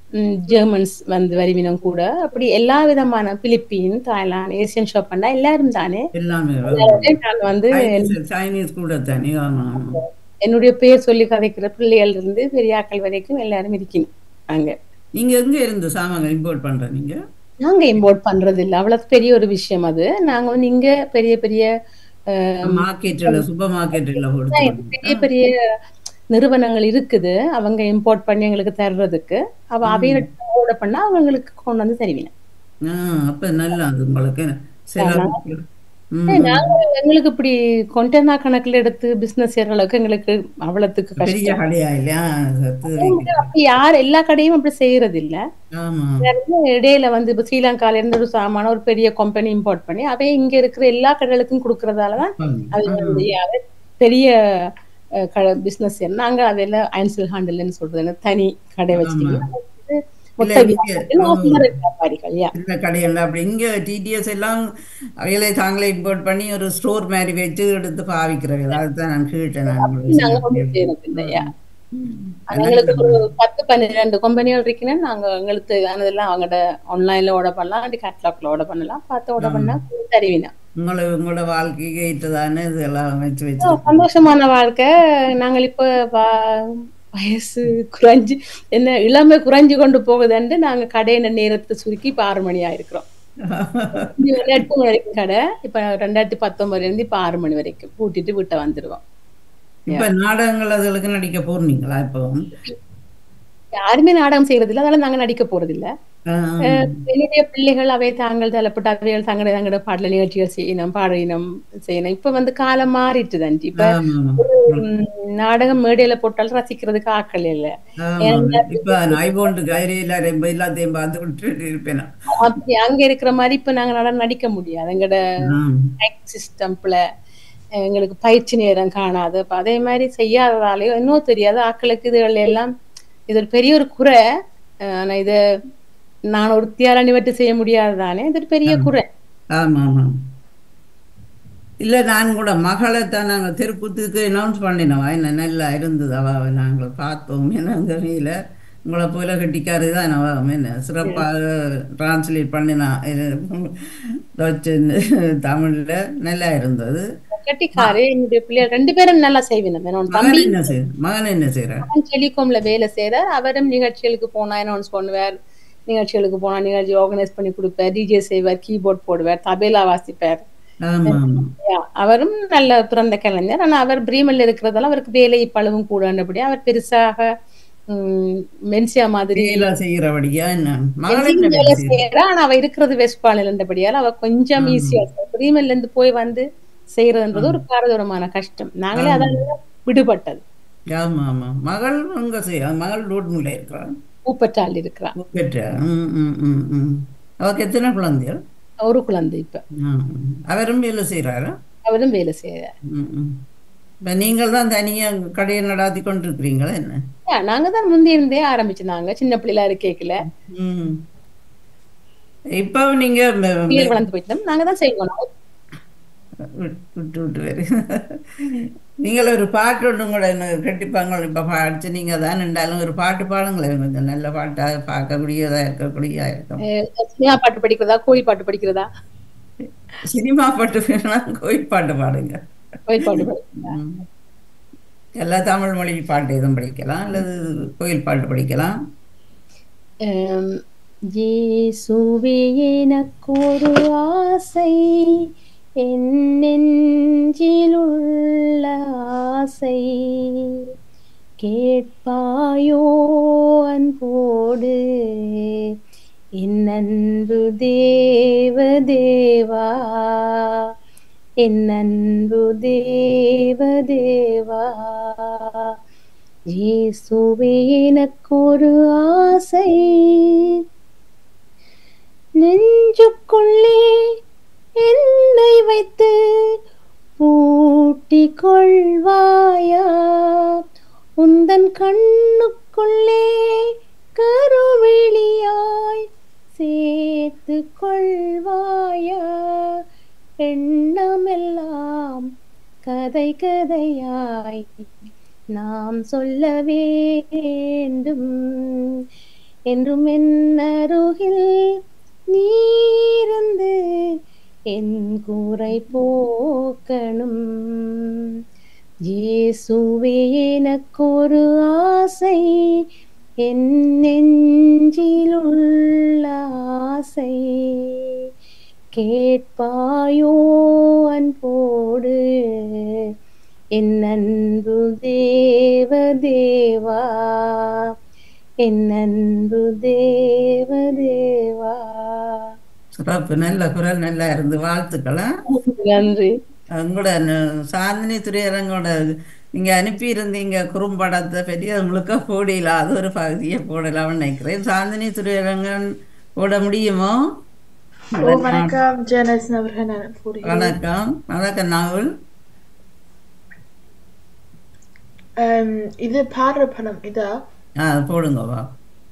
ம், ஜெர்மன்ஸ் வந்து வருவினம் கூட அப்படி எல்லா விதமான பிலிப்பீன் தாய்லாந்து ஏசியன் ஷாப் பண்ணா எல்லாரும் தானே எல்லாமே நான் வந்து சைனீஸ் சைனீஸ் கூட தானே ஆமா ஆமா என்னுடைய பேர் சொல்லி கதைக்கிற பிள்ளைகள் இருந்து பெரியாக்கள் வரைக்கும் எல்லாரும் இருக்கணும் அங்க நீங்க எங்க இருந்து சாமான்கள் இம்போர்ட் பண்ற நீங்க நாங்க இம்போர்ட் பண்றது இல்ல அவ்வளவு பெரிய ஒரு விஷயம் அது நாங்க வந்து இங்க பெரிய பெரிய அஹ், மார்க்கெட்ல சூப்பர் மார்க்கெட்ல கொடுத்து பெரிய பெரிய நிறுவனங்கள் இருக்குது அவங்க இம்போர்ட் பண்ணி எங்களுக்கு தர்றதுக்கு அவ அவைய ஆர்டர் பண்ணா அவங்களுக்கு கொண்டு வந்து தருவீங்க ஆ, அப்ப நல்லா அது உங்களுக்கு சில ம், நாங்க எங்களுக்கு இப்படி கொண்டனா கணக்குல எடுத்து பிசினஸ் செய்யற அளவுக்கு எங்களுக்கு அவ்வளவுக்கு கஷ்டம் பெரிய கடையா இல்லையா சத்து வைக்க. அப்படி யார் எல்லா கடையும் அப்படி செய்யறது இல்ல ஆமா வந்து இடையில வந்து இப்ப ஸ்ரீலங்கால இருந்து ஒரு சாமான ஒரு பெரிய கம்பெனி இம்போர்ட் பண்ணி அவை இங்க இருக்கிற எல்லா கடைகளுக்கும் கொடுக்கறதாலதான் அது வந்து அது பெரிய பிசினஸ் நாங்க அவையில ஐன்சல் ஹாண்டல்னு சொல்றது தனி கடை வச்சிருக்கோம் அது வந்து மொத்த இல்ல, வியாபாரிகள், இங்க, சில்லறை வியாபாரிகள் யா இந்த கடையெல்லாம் அப்படி இங்க டிடிஎஸ் எல்லாம் அவைகளை தாங்களே இம்போர்ட் பண்ணி ஒரு ஸ்டோர் மாதிரி வச்சு எடுத்து பாவிக்கிறவங்க அதுதான் நான் கேட்டேன் நான் நாங்க உங்களுக்கு. ஒண்ணும் செய்யறது இல்லையா ம். எங்களுக்கு ஒரு பத்து பன்னிரெண்டு கம்பெனிகள் இருக்குன்னா நாங்க எங்களுக்கு அதெல்லாம் அவங்கள்ட்ட ஆன்லைன்ல ஆர்டர் பண்ணலாம் அப்படி கேட்லாக்ல ஆர்டர் பண்ணலாம் பார்த்து ஆர்டர் பண்ணா தருவீனா உங்களை உங்களோட வாழ்க்கைக்கு ஏற்றதானே இதெல்லாம் வச்சு வச்சு சந்தோஷமான வாழ்க்கை நாங்கள் இப்ப வ- வயசு குறைஞ்சு என்ன இளமை குறைஞ்சு கொண்டு போகுதுன்ட்டு நாங்க கடையின நேரத்தை சுருக்கி இப்ப ஆறு மணி ஆயிருக்கிறோம் இது வந்து எட்டு மணி வரைக்கும் கடை இப்ப ரெண்டாயிரத்தி பத்தொன்பதுல இருந்து இப்ப ஆறு மணி வரைக்கும் பூட்டிட்டு விட்ட வந்துருவோம் இப்ப நாடகங்கள் அதுகளுக்கு நடிக்க போறீங்களா இப்போ யாருமே நாடகம் செய்யறது இல்ல அதனால நாங்க நடிக்க போறது இல்ல ஆ, என்னுடைய பிள்ளைகள் அவை தாங்கள் தலைப்பட்டு அவைகள் தங்கட தங்கட பாடல நிகழ்ச்சிகள் செய்யணும் பாடினம் செய்யணும் இப்ப வந்து காலம் மாறிட்டு தான் இப்ப ஆமா, ஆமா. ம், நாடகம் மேடையில போட்டாலும் ரசிக்கிறதுக்கு ஆக்கள் இல்ல ஆமா. இப்ப ஐபோண்டு கைரியில ரொம்ப எல்லாத்தையும் பார்த்து விட்டுட்டு இருப்பேன் நான். அப்படி அங்க இருக்கிற மாதிரி இப்ப நாங்க நடனம் நடிக்க முடியாது எங்கட ஆம். சிஸ்டம்ல எங்களுக்கு பயிற்சி நேரம் காணாது அப்ப அதே மாதிரி செய்யாததாலேயோ இன்னும் தெரியாது ஆக்களுக்கு இதுகள் எல்லாம் இது ஒரு பெரிய ஒரு குறை அஹ் ஆனா இத நான் ஒருத்தியால நிவர்த்தி செய்ய முடியாதுதானே இது ஒரு பெரிய குறை ஆமா ஆமா இல்ல நான் கூட மகளை தான் நாங்கள் திருப்பத்துக்கு அனௌன்ஸ் பண்ணினோம் என்ன நல்லா இருந்தது அவ நாங்கள் பார்த்தோம் என்ன வீல உங்களை போல கட்டிக்காரு தான் அவ என்ன சிறப்பாக டிரான்ஸ்லேட் பண்ணினா இது டச்சு தமிழ்ல நல்லா இருந்தது கட்டிக்காரு என்னுடைய பிள்ளைகள் ரெண்டு பேரும் நல்லா செய்வினம் என்னோட தம்பி மகன் என்ன செய்ய மகன் என்ன செய்யற அவன் டெலிகாம்ல வேலை செய்யறார் அவரும் நிகழ்ச்சிகளுக்கு போனா அனௌன்ஸ் பண்ணுவார் நிகழ்ச்சிகளுக்கு போனா நிகழ்ச்சி ஆர்கனைஸ் பண்ணி கொடுப்பார் டிஜே செய்வார் கீபோர்ட் போடுவார் தபேலா வாசிப்பார் ஆமா ஆமா Yeah, அவரும் நல்ல பிறந்த கலைஞர் ஆனா அவர் பிரீமல்ல இருக்கிறதால அவருக்கு வேலை பழுவும் கூடபடி அவர் பெருசாக உம், மென்சியா மாதிரி வேலை செய்யறபடியா என்ன மகள் என்ன வேலை வேலை செய்யற செய்யறா ஆனா அவ இருக்கிறது வெஸ்ட்பாலில் இருந்தபடியால அவ கொஞ்சம் ஈஸியா பிரீமல்ல இருந்து போய் வந்து செய்யறதுன்றது ஒரு பாரதூரமான கஷ்டம் நாங்களே அதால விடுபட்டது ஆமா ஆமா மகள் அங்க செய்ய மகள் ரோட்முள்ள இருக்கிறான் பூப்பற்றால் இருக்கிறா பெற்ற ம் ம் ம் ம் அவருக்கு எத்தனை குழந்தைகள் ஒரு குழந்தை இப்ப ம், ம். அவரும் வேலை செய்கிறாரா அவரும் வேலை செய்யறார் ம் ம் இப்போ நீங்கள் தான் தனியாக கடையை நடாத்தி கொண்டு இருக்கிறீங்களா என்ன Yeah, நாங்க தான் முந்தி இருந்தே ஆரம்பிச்சிருந்தாங்க சின்ன பிள்ளைல இருக்கேக்கல ம் இப்போ நீங்க ம- பிள்ளைகள் வளர்ந்து போயிட்டோம் நாங்க தான் செய்யணும் விட்டு விட்டு வேறு நீங்கள் ஒரு பாட்டு ஒன்று கூட என்ன கட்டிப்பாங்க இப்போ பாடிச்சு நீங்கள் தான் இருந்தாலும் ஒரு பாட்டு பாடுங்களேன் கொஞ்சம் நல்ல பாட்டாக பார்க்கக்கூடியதாக இருக்கக்கூடியதா இருக்கும் அஹ் சினிமா பாட்டு படிக்கிறதா கோயில் பாட்டு படிக்கிறதா சினிமா பாட்டு வேணா கோயில் பாட்டு பாடுங்க கோயில் பாட்டு படிக்கிறதா ம். எல்லா தமிழ் மொழி பாட்டு எதுவும் படிக்கலாம் அல்லது கோயில் பாட்டு படிக்கலாம் அம், இயேசுவே எனக்கொரு ஆசை என் நெஞ்சில் உள்ள ஆசை கேட்பாயோ அன்போடு என் அன்பு தேவ தேவா என் அன்பு தேவ தேவா இயேசுவே எனக்கொரு ஆசை நெஞ்சுக்குள்ளே என்னை வைத்து பூட்டிக் கொள்வாயா உந்தன் கண்ணுக்குள்ளே கருவிழியாய் சேர்த்து கொள்வாயா எண்ணமெல்லாம் கதை கதையாய் நாம் சொல்ல வேண்டும் என்றும் என்னருகில் நீருந்து என் கூரை போக்கணும் இயேசுவே எனக்கொரு ஆசை என் நெஞ்சில் உள்ள ஆசை கேட்பாயோ அன்போடு என் அன்பு தேவ தேவா என் அன்பு தேவ தேவா சிறப்பு நல்ல குரல் நல்லா இருந்து வாழ்த்துக்களா நன்றி உங்களோட ந- சாந்தினி துறையரங்கோட நீங்க அனுப்பியிருந்தீங்க குறும்படத்தை பற்றி அது முழுக்க போடல அது ஒரு பகுதியை போடலாம்னு நினைக்கிறேன் சாந்தினி துறையரங்கன் போட முடியுமோ ஓ வணக்கம் ஜெனஸ் அவர்கள் நான் கூறுகிறேன் வணக்கம் வணக்கம் நாவல் ஆம், இது பாடுற படம் இதா ஆ போடுங்க வா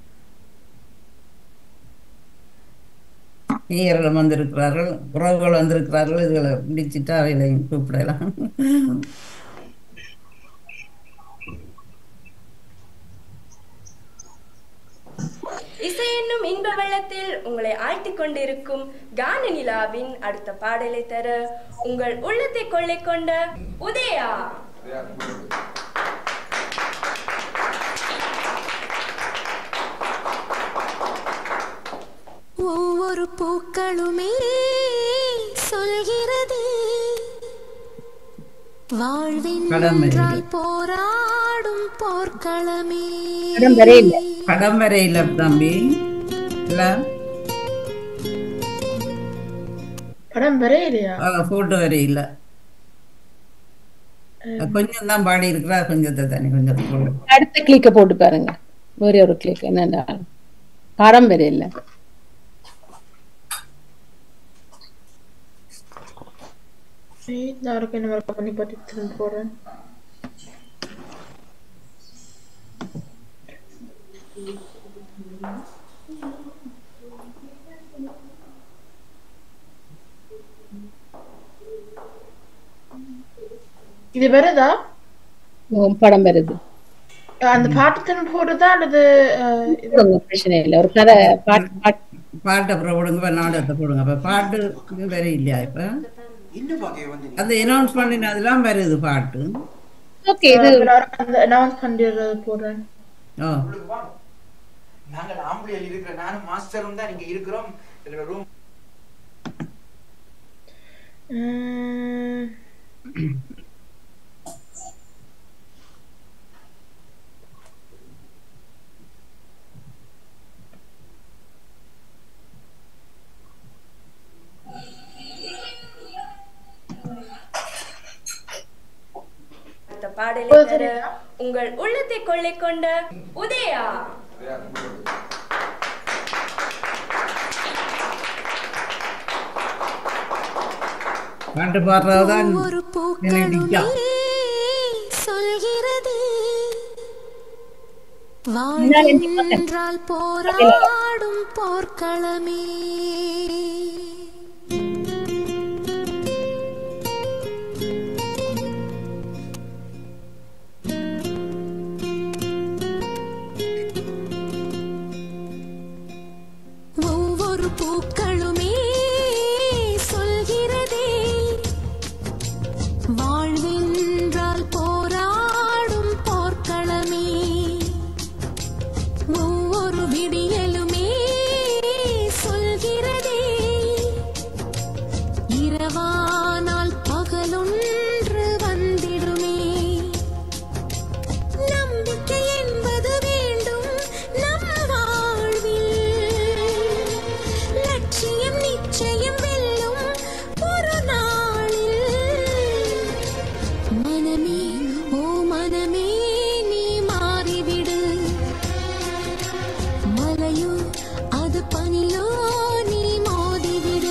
நேயர்கள் வந்திருக்கிறார்கள் உறவுகள் வந்திருக்கிறார்கள் இதுகளை பிடிச்சிட்டு அவைகளையும் கூப்பிடலாம் இசை என்னும் இன்ப வெள்ளத்தில் உங்களை ஆழ்த்திக் கொண்டிருக்கும் கான நிலாவின் அடுத்த பாடலை தர உங்கள் உள்ளத்தை கொள்ளை கொண்ட உதயா ஒவ்வொரு பூக்களுமே சொல்கிறது வாழ்வென்றால் போராடும் போர்க்களமே படம் வரையில படம் வரையில தம்பி இல்ல படம் வரையிலையா போட்டோ வரையில கொஞ்சம் தான் பாடி இருக்கிறா கொஞ்சத்தை தனி கொஞ்சத்தை போடு அடுத்த கிளிக்க போட்டு பாருங்க ஒரே ஒரு கிளிக் என்னடா படம் வரையில நான் அவருக்கு என்ன ஒர்க் பண்ணி பார்த்து திரும்ப போடுறேன் இது வருதா உம், படம் வருது அந்த பாட்டு திரும்ப போடுறதா அல்லது அஹ், இது போடுங்க, பிரச்சனை இல்லை ஒரு கதை பாட்டு பாட்டு பாட்டு அப்புறம் போடுங்க இப்ப நாடகத்தை போடுங்க அப்ப பாட்டு இது வேற இல்லையா இப்ப அந்த அனௌன்ஸ் பண்ணின அதெல்லாம் வருது பாட்டு ஓகே இது நான் அந்த அனௌன்ஸ் பண்ணிடுறது போடுறேன் ஓ நாங்கள் ஆம்பளையில் இருக்கிற நானும் மாஸ்டரும் தான் இங்க இருக்கிறோம் என்னோட ரூம் உம், அடுத்த பாடலை தர உங்கள் உள்ளத்தை கொள்ளை கொண்ட உதயா பாட்டு பாடுறதுதான் ஒவ்வொரு நினைவிக்கா. பூக்களுமே சொல்கிறது முன்னாடி நீ பாக்க. வாழ்வென்றால் போராடும் போர்க்களமே ஒவ்வொரு பூக்களுமே சொல்கிறதே வாழ்வென்றால் போராடும் போர்க்களமே ஒவ்வொரு விடியலுமே சொல்கிறதே இரவானால் பகலொன்று வந்திடுமே நம்பிக்கை என்பது வேண்டும் நம் வாழ்வில் லட்சியம் நிச்சயம் வெல்லும் ஒரு நாளில் மனமே ஓ மனமே நீ மாறிவிடு மலையோ அது பனியோ நீ மோதிவிடு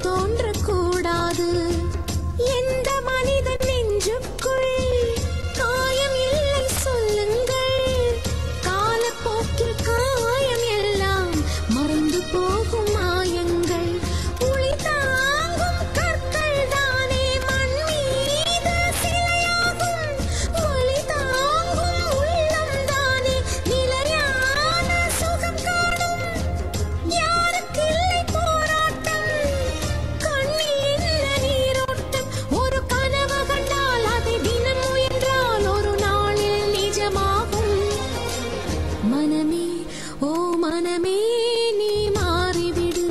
தோன்றக்கூடாது எந்த மனிதன் நெஞ்சுக்குள் காயம் இல்லை சொல்லுங்கள் காலப்போக்கில் காயம் எல்லாம் மறந்து போகும் மாயங்கள் ஒளி தாங்கும் கற்கள் தானே மண் மீது சிலையாகும் ஒளி தாங்கும் உள்ளம் தானே நிலையான சுகம் காணும் யாருக்கில்லை போராட்டம் கண்ணில் என்ன நீரோட்டம் ஒரு கனவு கண்டால் அதை தினம் முயன்றால் ஒரு நாளில் நிஜமாகும் மனமே ஓ மனமே நீ மாறிவிடு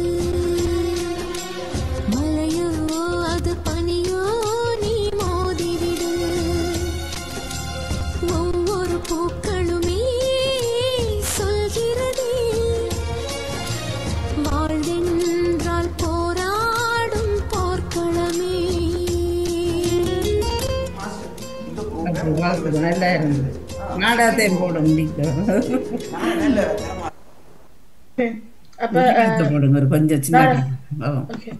மலையோ அது பனியோ நீ மோதிவிடு ஒவ்வொரு பூக்களுமே சொல்கிறதே வாழ்வென்றால் போராடும் போர்க்களமே அப்படி வாழ்த்துக்கு நல்லா இருந்தது நாடகத்தையும் போட முடிக்கும் நல்ல அப்ப நாடகத்தை போடுங்க ஒரு கொஞ்சம் சின்ன நான்- ஆ. ஓகே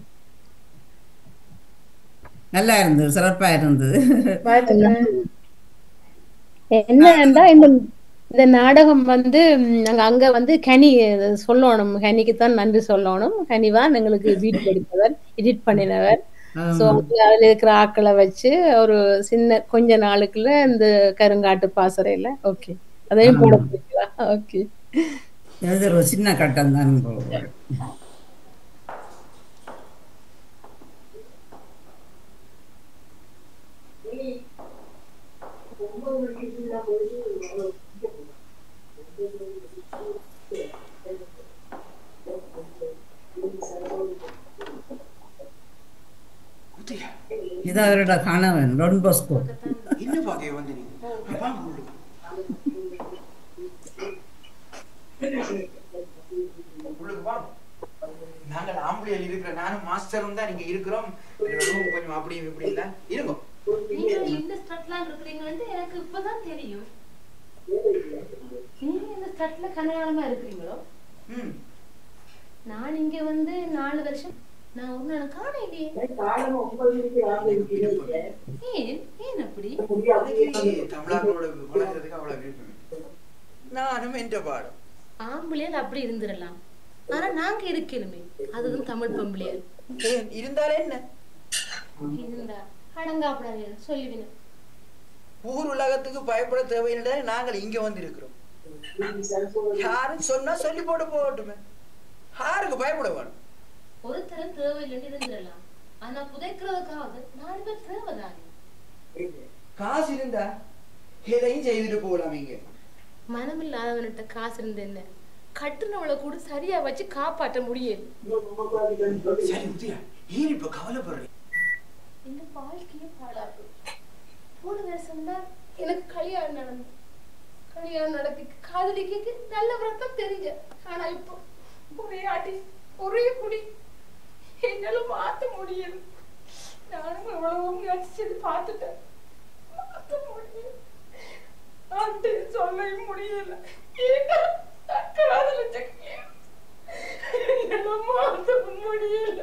நல்லா இருந்தது சிறப்பா இருந்தது வாழ்த்துக்கள் என்னன்னா இந்த இந்த நாடகம் வந்து ம், நாங்க அங்க வந்து கனி அஹ், சொல்லணும் கனிக்கு தான் நன்றி சொல்லணும் கனிவான் எங்களுக்கு வீடு எடுத்தவர் எடிட் பண்ணினவர் சோ அதுல இருக்கிற ஆக்களை வச்சு ஒரு சின்ன கொஞ்ச நாளுக்குள்ள இந்த கருங்காட்டு பாசறையில ஓகே அதையும் போட போறீங்களா ஓகே இது ஒரு சின்ன கட்டம் தான் போகும் குத்தியா இது அவரோட கணவன் டொன் பாஸ்கோ என்ன பாக்க வந்து நீங்க அப்பா உங்களுக்கு உங்களுக்கு வா நாங்கள் ஆம்பளையில் இருக்கிற நானும் மாஸ்டரும் தான் நீங்க இருக்கிறோம் என்னோட room கொஞ்சம் அப்படி இப்படி இல்ல இருங்க நீங்க இந்த ஸ்டட்ல இருக்கிறீங்கன்னு எனக்கு இப்பதான் தெரியும் நீங்க இந்த ஸ்டட்ல கல்யாணமா இருக்கிறீங்களோ ம் நான் இங்க வந்து நாலு வருஷம் நான் ஒரு நாள் காண இல்லையே ஏன் ஏன் அப்படி எனக்கு தமிழர்களோட பழகிறதுக்கு அவ்வளவு விருப்பம் இல்லை. நானும் என்ற பாடம் ஆம்பளையால் அப்படி இருந்துடலாம் ஆனா நாங்க இருக்கலுமே அதுவும் தமிழ் பொம்பளையார் ஏன் இருந்தாலே என்ன இருந்தா அடங்காப்படாது சொல்லுவின ஊர் உலகத்துக்கு பயப்பட தேவையில்லை நாங்கள் இங்க வந்து இருக்கிறோம் யாரும் சொன்னா சொல்லி போட்டு போகட்டுமே யாருக்கு பயப்பட வேணும் ஒருத்தரும் தேவையில்லைன்னு இருந்துடலாம் ஆனா புதைக்கிறதுக்காவது நாலு பேர் தேவைதானே காசு இருந்தா எதையும் செய்துட்டு போகலாம் இங்க மனமில்லாதவன்கிட்ட காசு இருந்த என்ன கட்டுனவளை கூட சரியா வச்சு காப்பாற்ற முடியாது சரி முத்தியா ஏன் இப்ப கவலைப்படுறீங்க இந்த வாழ்க்கையே பாழாப்பு போன வருஷம் தான் எனக்கு கல்யாணம் நடந்து கல்யாணம் நடத்தி காதலிக்கு நல்ல விரத்தம் தெரிஞ்ச ஆனா இப்போ ஒரே அடி ஒரே குடி என்னால மாத்த முடியல நானும் எவ்வளவோ முயற்சி செய்து பார்த்துட்டேன் மாத்த முடியல ஆண்டு சொல்லவும் முடியல ஏன்னா நான் காதலிச்சேன் என்னால மாத்த முடியல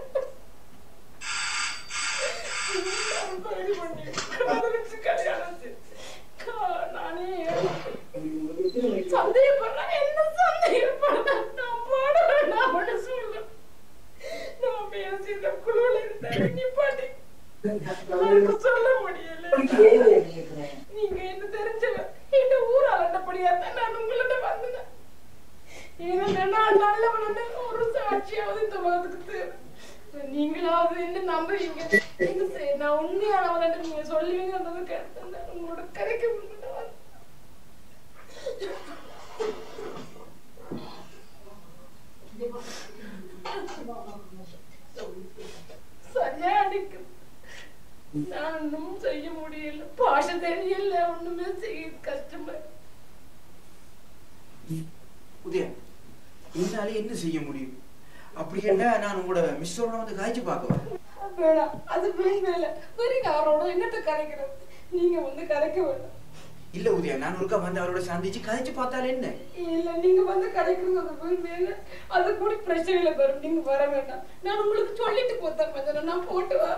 சந்தேகப்படுறேன் என்ன சந்தேகப்படுறேன் நான் பாட வேண்டாம் சொல்ல நான் பேசி இந்த குழுவில் இருந்தேன் நிப்பாட்டி எனக்கு சொல்ல முடியல நீங்க என்ன தெரிஞ்சவ இந்த ஊர் அலண்டபடியா தான் நான் உங்கள்ட்ட வந்தேன் ஏன்னா நான் நல்லவன ஒரு சாட்சியாவது இந்த உலகத்துக்கு தேவை நீங்களாவது என்ன நம்புவீங்க இது சரி, நான் உண்மையானவன் நீங்க சொல்லுவீங்கன்றது கேட்டேன் உங்களோட கரைக்கு முன்னிட்டு வந்தேன். சரியா அடிக்கு நான் ஒண்ணும் செய்ய முடியல பாஷை தெரியல ஒண்ணுமே செய்ய கஷ்டமா உதயா என்னால என்ன செய்ய முடியும் அப்படி என்ன நான் உங்களோட மிஸ்ஸோட வந்து காய்ச்சி பார்க்குவேன் வேணாம் அது வேணும் வேலை வரீங்க அவரோட என்னத்த கரைக்கிறது நீங்க வந்து கரைக்க வேண்டாம் இல்ல உதயா நான் ஒருக்கா வந்து அவரோட சந்திச்சு கதைச்சு பார்த்தாலே என்ன இல்ல நீங்க வந்து கதைக்கிறது அது போய் மேல அது கூட பிரச்சனையில வரும் நீங்க வர வேண்டாம் நான் உங்களுக்கு சொல்லிட்டு போத்தேன் மச்சான் நான் போட்டு வா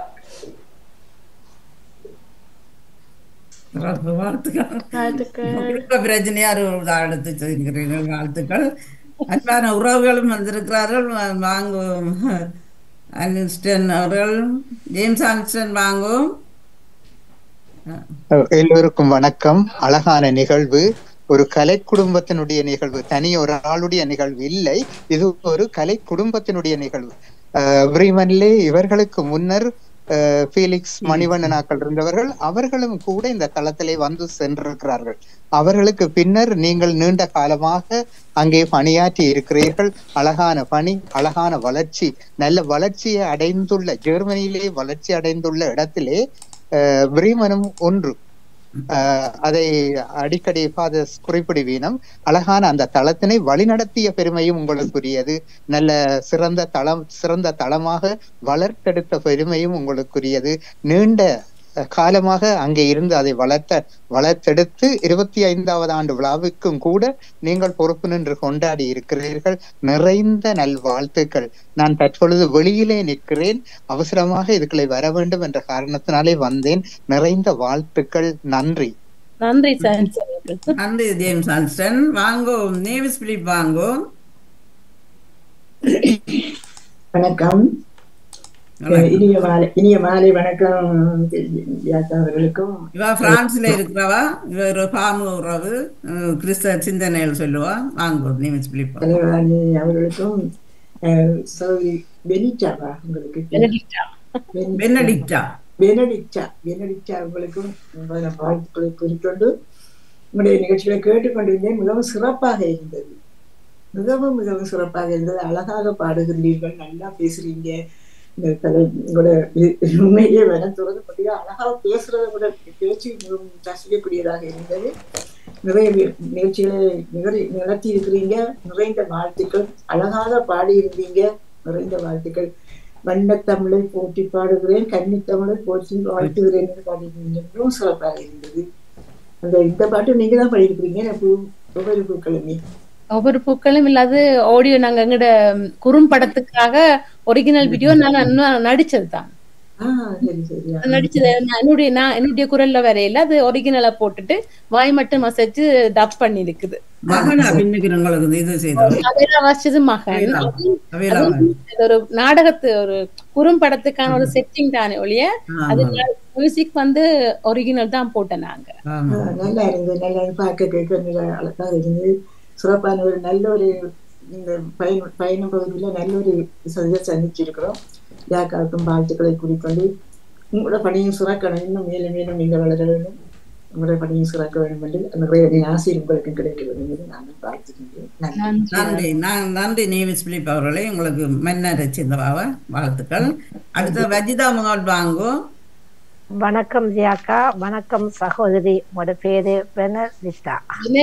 சிறப்பு வாழ்த்துக்கள் குடும்ப பிரச்சனையா எடுத்து சொல்கிறீர்கள் வாழ்த்துக்கள் அன்பான உறவுகளும் வந்திருக்கிறார்கள் வா- வாங்கும் அனிஸ்டன் அவர்கள் ஜேம்ஸ் அனிஸ்டன் வாங்கும் எல்லோருக்கும் வணக்கம் அழகான நிகழ்வு ஒரு கலை குடும்பத்தினுடைய நிகழ்வு தனி ஒரு ஆளுடைய நிகழ்வு இல்லை இது ஒரு கலை குடும்பத்தினுடைய நிகழ்வு அஹ் பிரீமன்லே இவர்களுக்கு முன்னர் அஹ், ஃபீலிக்ஸ் மணிவண்ணனாக்கள் இருந்தவர்கள் அவர்களும் கூட இந்த தளத்திலே வந்து சென்றிருக்கிறார்கள் அவர்களுக்கு பின்னர் நீங்கள் நீண்ட காலமாக அங்கே பணியாற்றி இருக்கிறீர்கள் அழகான பணி அழகான வளர்ச்சி நல்ல வளர்ச்சியை அடைந்துள்ள ஜெர்மனியிலே வளர்ச்சி அடைந்துள்ள இடத்திலே அஹ், பிரீமனும் ஒன்று அஹ், அதை அடிக்கடி ஃபாதர் குறிப்பிடுவீனம் அழகான அந்த தளத்தினை வழிநடத்திய பெருமையும் உங்களுக்குரியது நல்ல சிறந்த தளம் சிறந்த தளமாக வளர்த்தெடுத்த பெருமையும் உங்களுக்குரியது நீண்ட அஹ், காலமாக அங்கே இருந்து அதை வளர்த்த வளர்த்தெடுத்து இருபத்தி ஐந்தாவது ஆண்டு விழாவுக்கும் கூட நீங்கள் பொறுப்பு நின்று கொண்டாடி இருக்கிறீர்கள் நிறைந்த நல்வாழ்த்துக்கள் நான் தற்பொழுது வெளியிலே நிற்கிறேன் அவசரமாக இதுக்களை வர வேண்டும் என்ற காரணத்தினாலே வந்தேன் நிறைந்த வாழ்த்துக்கள் நன்றி நன்றி சார் நன்றி ஜேம்ஸ் அனிஸ்டன் வாங்கும் நேவிஸ் பிலிப் வாங்கும் வணக்கம் வணக்கம். இனிய மாலை இனிய மாலை வணக்கம் வியாசா அவர்களுக்கும் இவ பிரான்ஸ்ல இருக்கிறவா இவ ஒரு பாமு உறவு அஹ், கிறிஸ்தவ சிந்தனைகள் சொல்லுவா வாங்கும் நேவிஸ் பிலிப் தலைவாணி அவர்களுக்கும் அஹ், சௌரி பெனிட்டாவா உங்களுக்கு பெனடிக்டா. பென்- பென்னடிக்டா பெனடிக்டா பெனடிக்டா அவர்களுக்கும் உங்களோட வாழ்த்துக்களை கூறிக்கொண்டு உங்களுடைய நிகழ்ச்சிகளை கேட்டுக்கொண்டிருந்தேன் மிகவும் சிறப்பாக இருந்தது மிகவும் மிகவும் சிறப்பாக இருந்தது அழகாக பாடுகின்றீர்கள் நல்லா பேசுறீங்க இந்த கலை உங்களோட இ- உண்மையிலேயே வேணும் தொடர்ந்து முடியாது அழகாக பேசுறத கூட பேச்சு மிகவும் ரசிக்கக்கூடியதாக இருந்தது நிறைய வி- நிகழ்ச்சிகளை நிகழ் நடத்தி இருக்கிறீங்க நிறைந்த வாழ்த்துக்கள் அழகாக பாடி இருந்தீங்க நிறைந்த வாழ்த்துக்கள் வண்ணத்தமிழை போற்றி பாடுகிறேன் கன்னித்தமிழை போற்றி வாழ்த்துகிறேன் என்று பாடியிருந்தீங்க மிகவும் சிறப்பாக இருந்தது அந்த இந்த பாட்டு நீங்க தான் பாடியிருக்கிறீங்க நான் பூ ஒவ்வொரு பூக்களுமே ஒவ்வொரு பூக்களும் இல்லாது ஆடியோ நாங்க எங்கட குறும்படத்துக்காக ஒரிஜினல் வீடியோ நான் இன்னும் நடிச்சது தான் ஆஹ் சரி சரி ஆ. நடிச்சது நான் என்னுடைய நான் என்னுடைய குரல்ல வரையில அது ஒரிஜினலா போட்டுட்டு வாய் மட்டும் மசைச்சு டப் பண்ணி இருக்குது மகனா பின்னுக்கு உங்களுக்கு இது செய்தோம் அதெல்லாம் வாசிச்சது மகன் அவையெல்லாம். அதுவும் அவையெல்லாம் அதுவும் இது ஒரு நாடகத்து ஒரு குறும்படத்துக்கான ஒரு செட்டிங் தானே ஒழிய அது மியூசிக் வந்து ஒரிஜினல் தான் போட்டேன் நாங்க ஆமா ஆஹ் நல்லா இருந்தது நல்லா இருந்து பார்க்க கேட்க மிக அழகாக இருந்தது சிறப்பான ஒரு நல்ல ஒரு இந்த பயண பயண பகுதியில் நல்ல ஒரு சதியை சந்திச்சிருக்கிறோம் யாக்காவுக்கும் வாழ்த்துக்களை கூறிக்கொண்டு உங்களோட பணியும் சிறக்கணும் இன்னும் மேலும் மேலும் நீங்கள் வளர வேண்டும் உங்களோட பணியும் சிறக்க வேண்டும் என்று நிறைய ஆசை உங்களுக்கு கிடைக்க வேண்டும் என்று நான் வாழ்த்துக்கின்றேன் நன்றி நன்றி நான் நன்றி நேவிஸ் பிலிப் அவர்களே உங்களுக்கு மன்னர் சிந்தவாவ வாழ்த்துக்கள் அடுத்து வஜிதா முகால் வாங்கும் வணக்கம் ஜியாக்கா வணக்கம் சகோதரி உங்களோட பேரு பெனடிக்டா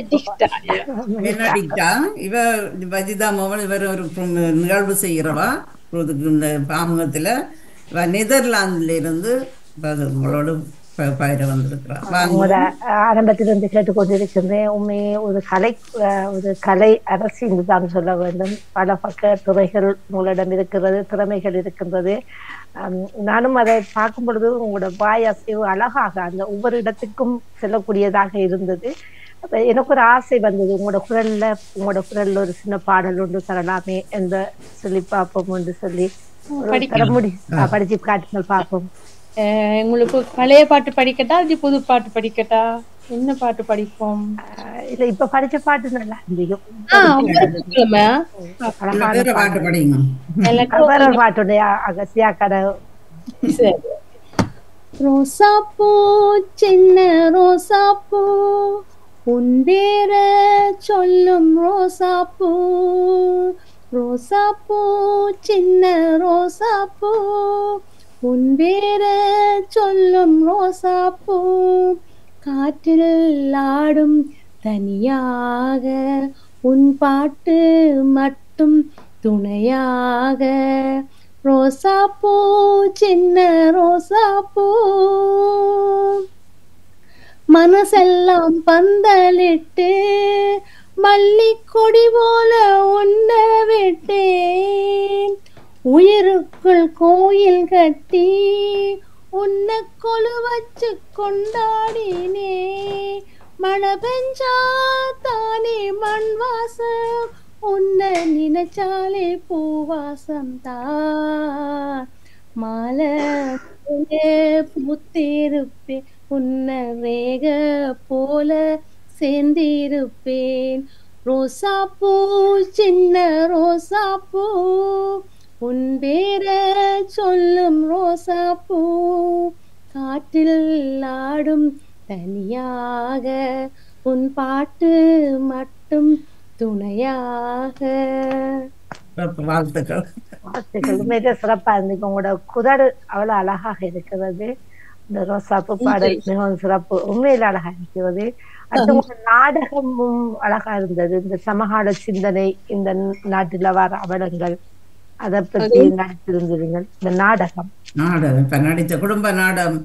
பெனடிக்டா இவ வஜிதா மோகன் இவர் ஒரு பு- நிகழ்வு செய்கிறவா இதுக்கு இந்த பாமுகத்தில் இவ நெதர்லாந்துல இருந்து இப்ப அது உங்களோட ப- பயிர வந்திருக்கிறா உங்களோட வாங்க ஆரம்பத்திலிருந்து கேட்டுக்கொண்டிருக்கின்றேன் உண்மையே ஒரு கலை அஹ், ஒரு கலை அரசு என்று தான் சொல்ல வேண்டும் பல பக்க துறைகள் உங்களிடம் இருக்கிறது திறமைகள் இருக்கின்றது ஹம், நானும் அதை பார்க்கும் பொழுது உங்களோட வாய் அசைவு அழகாக அந்த ஒவ்வொரு இடத்துக்கும் செல்லக்கூடியதாக இருந்தது அப்ப எனக்கு ஒரு ஆசை வந்தது உங்களோட குரல்ல உங்களோட குரல்ல ஒரு சின்ன பாடல் ஒன்று தரலாமே என்று சொல்லி பார்ப்போம் என்று சொல்லி ஒரு படிக்கலாம். தர முடி ஆ, படிச்சு காட்டுங்கள் பார்ப்போம் அஹ் உங்களுக்கு பழைய பாட்டு படிக்கட்டா இல்ல புது பாட்டு படிக்கட்டா என்ன பாட்டு படிப்போம் இல்ல இப்ப படிச்ச பாட்டு நல்லா இருந்தது ஆ, ஒவ்வொரு பூக்களுமே. அழகான வேற பாட்டு படிங்க வேற பாட்டுடைய அகசியா கடை சரி. ரோசாப்பூ சின்ன ரோசாப்பூ உன் பேர சொல்லும் ரோசாப்பூ ரோசாப்பூ சின்ன ரோசாப்பூ உன் பேர சொல்லும் ரோசாப்பூ காற்றில் ஆடும் தனியாக உன் பாட்டு மட்டும் துணையாக ரோசாப்பூ சின்ன ரோசாப்பூ மனசெல்லாம் பந்தலிட்டு மல்லிக்கொடி போல உன்ன விட்டேன் உயிருக்குள் கோயில் கட்டி உன்னை கொலு வச்சு கொண்டாடினே மழை பெஞ்சா தானே மண் வாசம் உன்னை நினைச்சாலே பூவாசம் தான் மாலை பூத்திருப்பேன் உன்னை ரேக போல சேர்ந்திருப்பேன் ரோசா பூ சின்ன ரோசா பூ உன் பேர சொல்லும் ரோசா பூ காற்றில் ஆடும் தனியாக உன் பாட்டு மட்டும் துணையாக வாழ்த்துக்கள் வாழ்த்துக்கள் உண்மையிலே சிறப்பா இருந்துச்சு உங்களோட குதடு அவ்வளவு அழகாக இருக்கிறது இந்த ரோசாப்பு பாடல் மிகவும் சிறப்பு உண்மையில அழகா இருக்கிறது அடுத்து உங்க நாடகமும் அழகா இருந்தது இந்த சமகால சிந்தனை இந்த நாட்டில வர அவலங்கள் அதை பற்றி நடித்திருந்தீர்கள் இந்த நாடகம் நாடகம் இப்ப நடித்த குடும்ப நாடகம்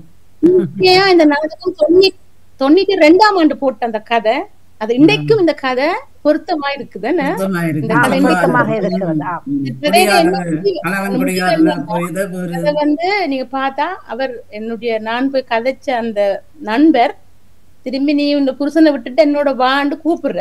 ஏன் இந்த நாடகம் தொண்ணூத்தி தொண்ணூத்தி ரெண்டாம் ஆண்டு போட்ட அந்த கதை அது இன்றைக்கும் இந்த கதை பொருத்தமா இருக்குதானே சுத்தமா இருக்கு. இந்த கதை நெருக்கமாக இன்றைக்கும் இருக்கிறதா இந்த கதையில என்ன குடிகாரர், முடிவு? கணவன் அந்த குடிகாரர் முடிவு போய் இதை ஒரு அதை வந்து நீங்க பார்த்தா அவர் என்னுடைய நான் போய் கதைச்ச அந்த நண்பர் திரும்பி நீ இந்த புருஷனை விட்டுட்டு என்னோட வாண்டு கூப்பிடுற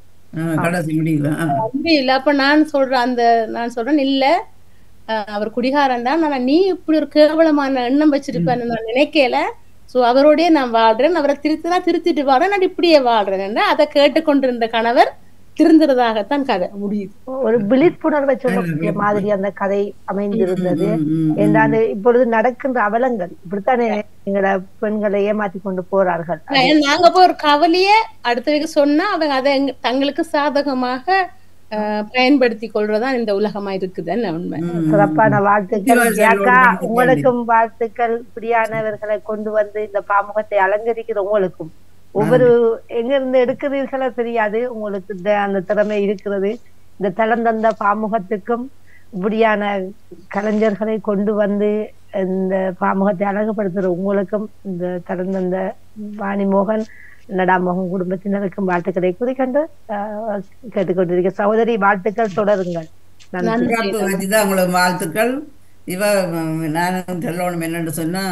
ஆ, கடைசி முடிவு ஆ. அப்படி இல்ல அப்ப நான் சொல்றேன் அந்த நான் சொல்றேன் இல்ல அஹ், அவர் குடிகாரன் தான் ஆனா நீ இப்படி ஒரு கேவலமான எண்ணம் வச்சிருப்பேன்னு நான் நினைக்கல சோ அவரோடய நான் வாழ்றேன் அவரை திருத்தினா திருத்திட்டு வாழ்றேன் நான் இப்படியே வாழ்றேன் அதை கேட்டுக்கொண்டிருந்த கணவர் திருந்துறதாகத்தான் கதை முடியுது ஒரு விழிப்புணர்வை சொல்லக்கூடிய மாதிரி அந்த கதை அமைந்திருந்தது என்றால் இப்பொழுது நடக்கின்ற அவலங்கள் இப்படித்தானே எங்களோட பெண்களை ஏமாத்தி கொண்டு போறார்கள் நான் நாங்க போய் ஒரு கவலைய அடுத்தவங்க சொன்னா அவங்க அதை எங்க- தங்களுக்கு சாதகமாக அஹ், பயன்படுத்தி கொள்றதுதான் இந்த உலகமா இருக்குதுன்னு உண்மை சிறப்பான வாழ்த்துக்கள் சிவாஜி ஜியாக்கா அவர்களுக்கு உங்களுக்கும் வாழ்த்துக்கள் இப்படியானவர்களை கொண்டு வந்து இந்த பாமுகத்தை அலங்கரிக்கிற உங்களுக்கும் ஒவ்வொரு எங்க இருந்து எடுக்கிறீர்களோ தெரியாது உங்களுக்கு இந்த அந்த திறமை இருக்கிறது இந்த தளம் தந்த பாமுகத்துக்கும் இப்படியான கலைஞர்களை கொண்டு வந்து இந்த பாமுகத்தை அழகுபடுத்துற உங்களுக்கும் இந்த தளம் தந்த வாணிமோகன் நடாமோகன் குடும்பத்தினருக்கும் வாழ்த்துக்களை கூறிக்கொண்டு ஆஹ், கேட்டுக்கொண்டிருக்க சகோதரி வாழ்த்துக்கள் தொடருங்கள் நன்றி சிறப்பு வச்சுதான் உங்களுக்கு வாழ்த்துக்கள் இவ ம், நான் சொல்லணும் என்னன்னு சொன்னா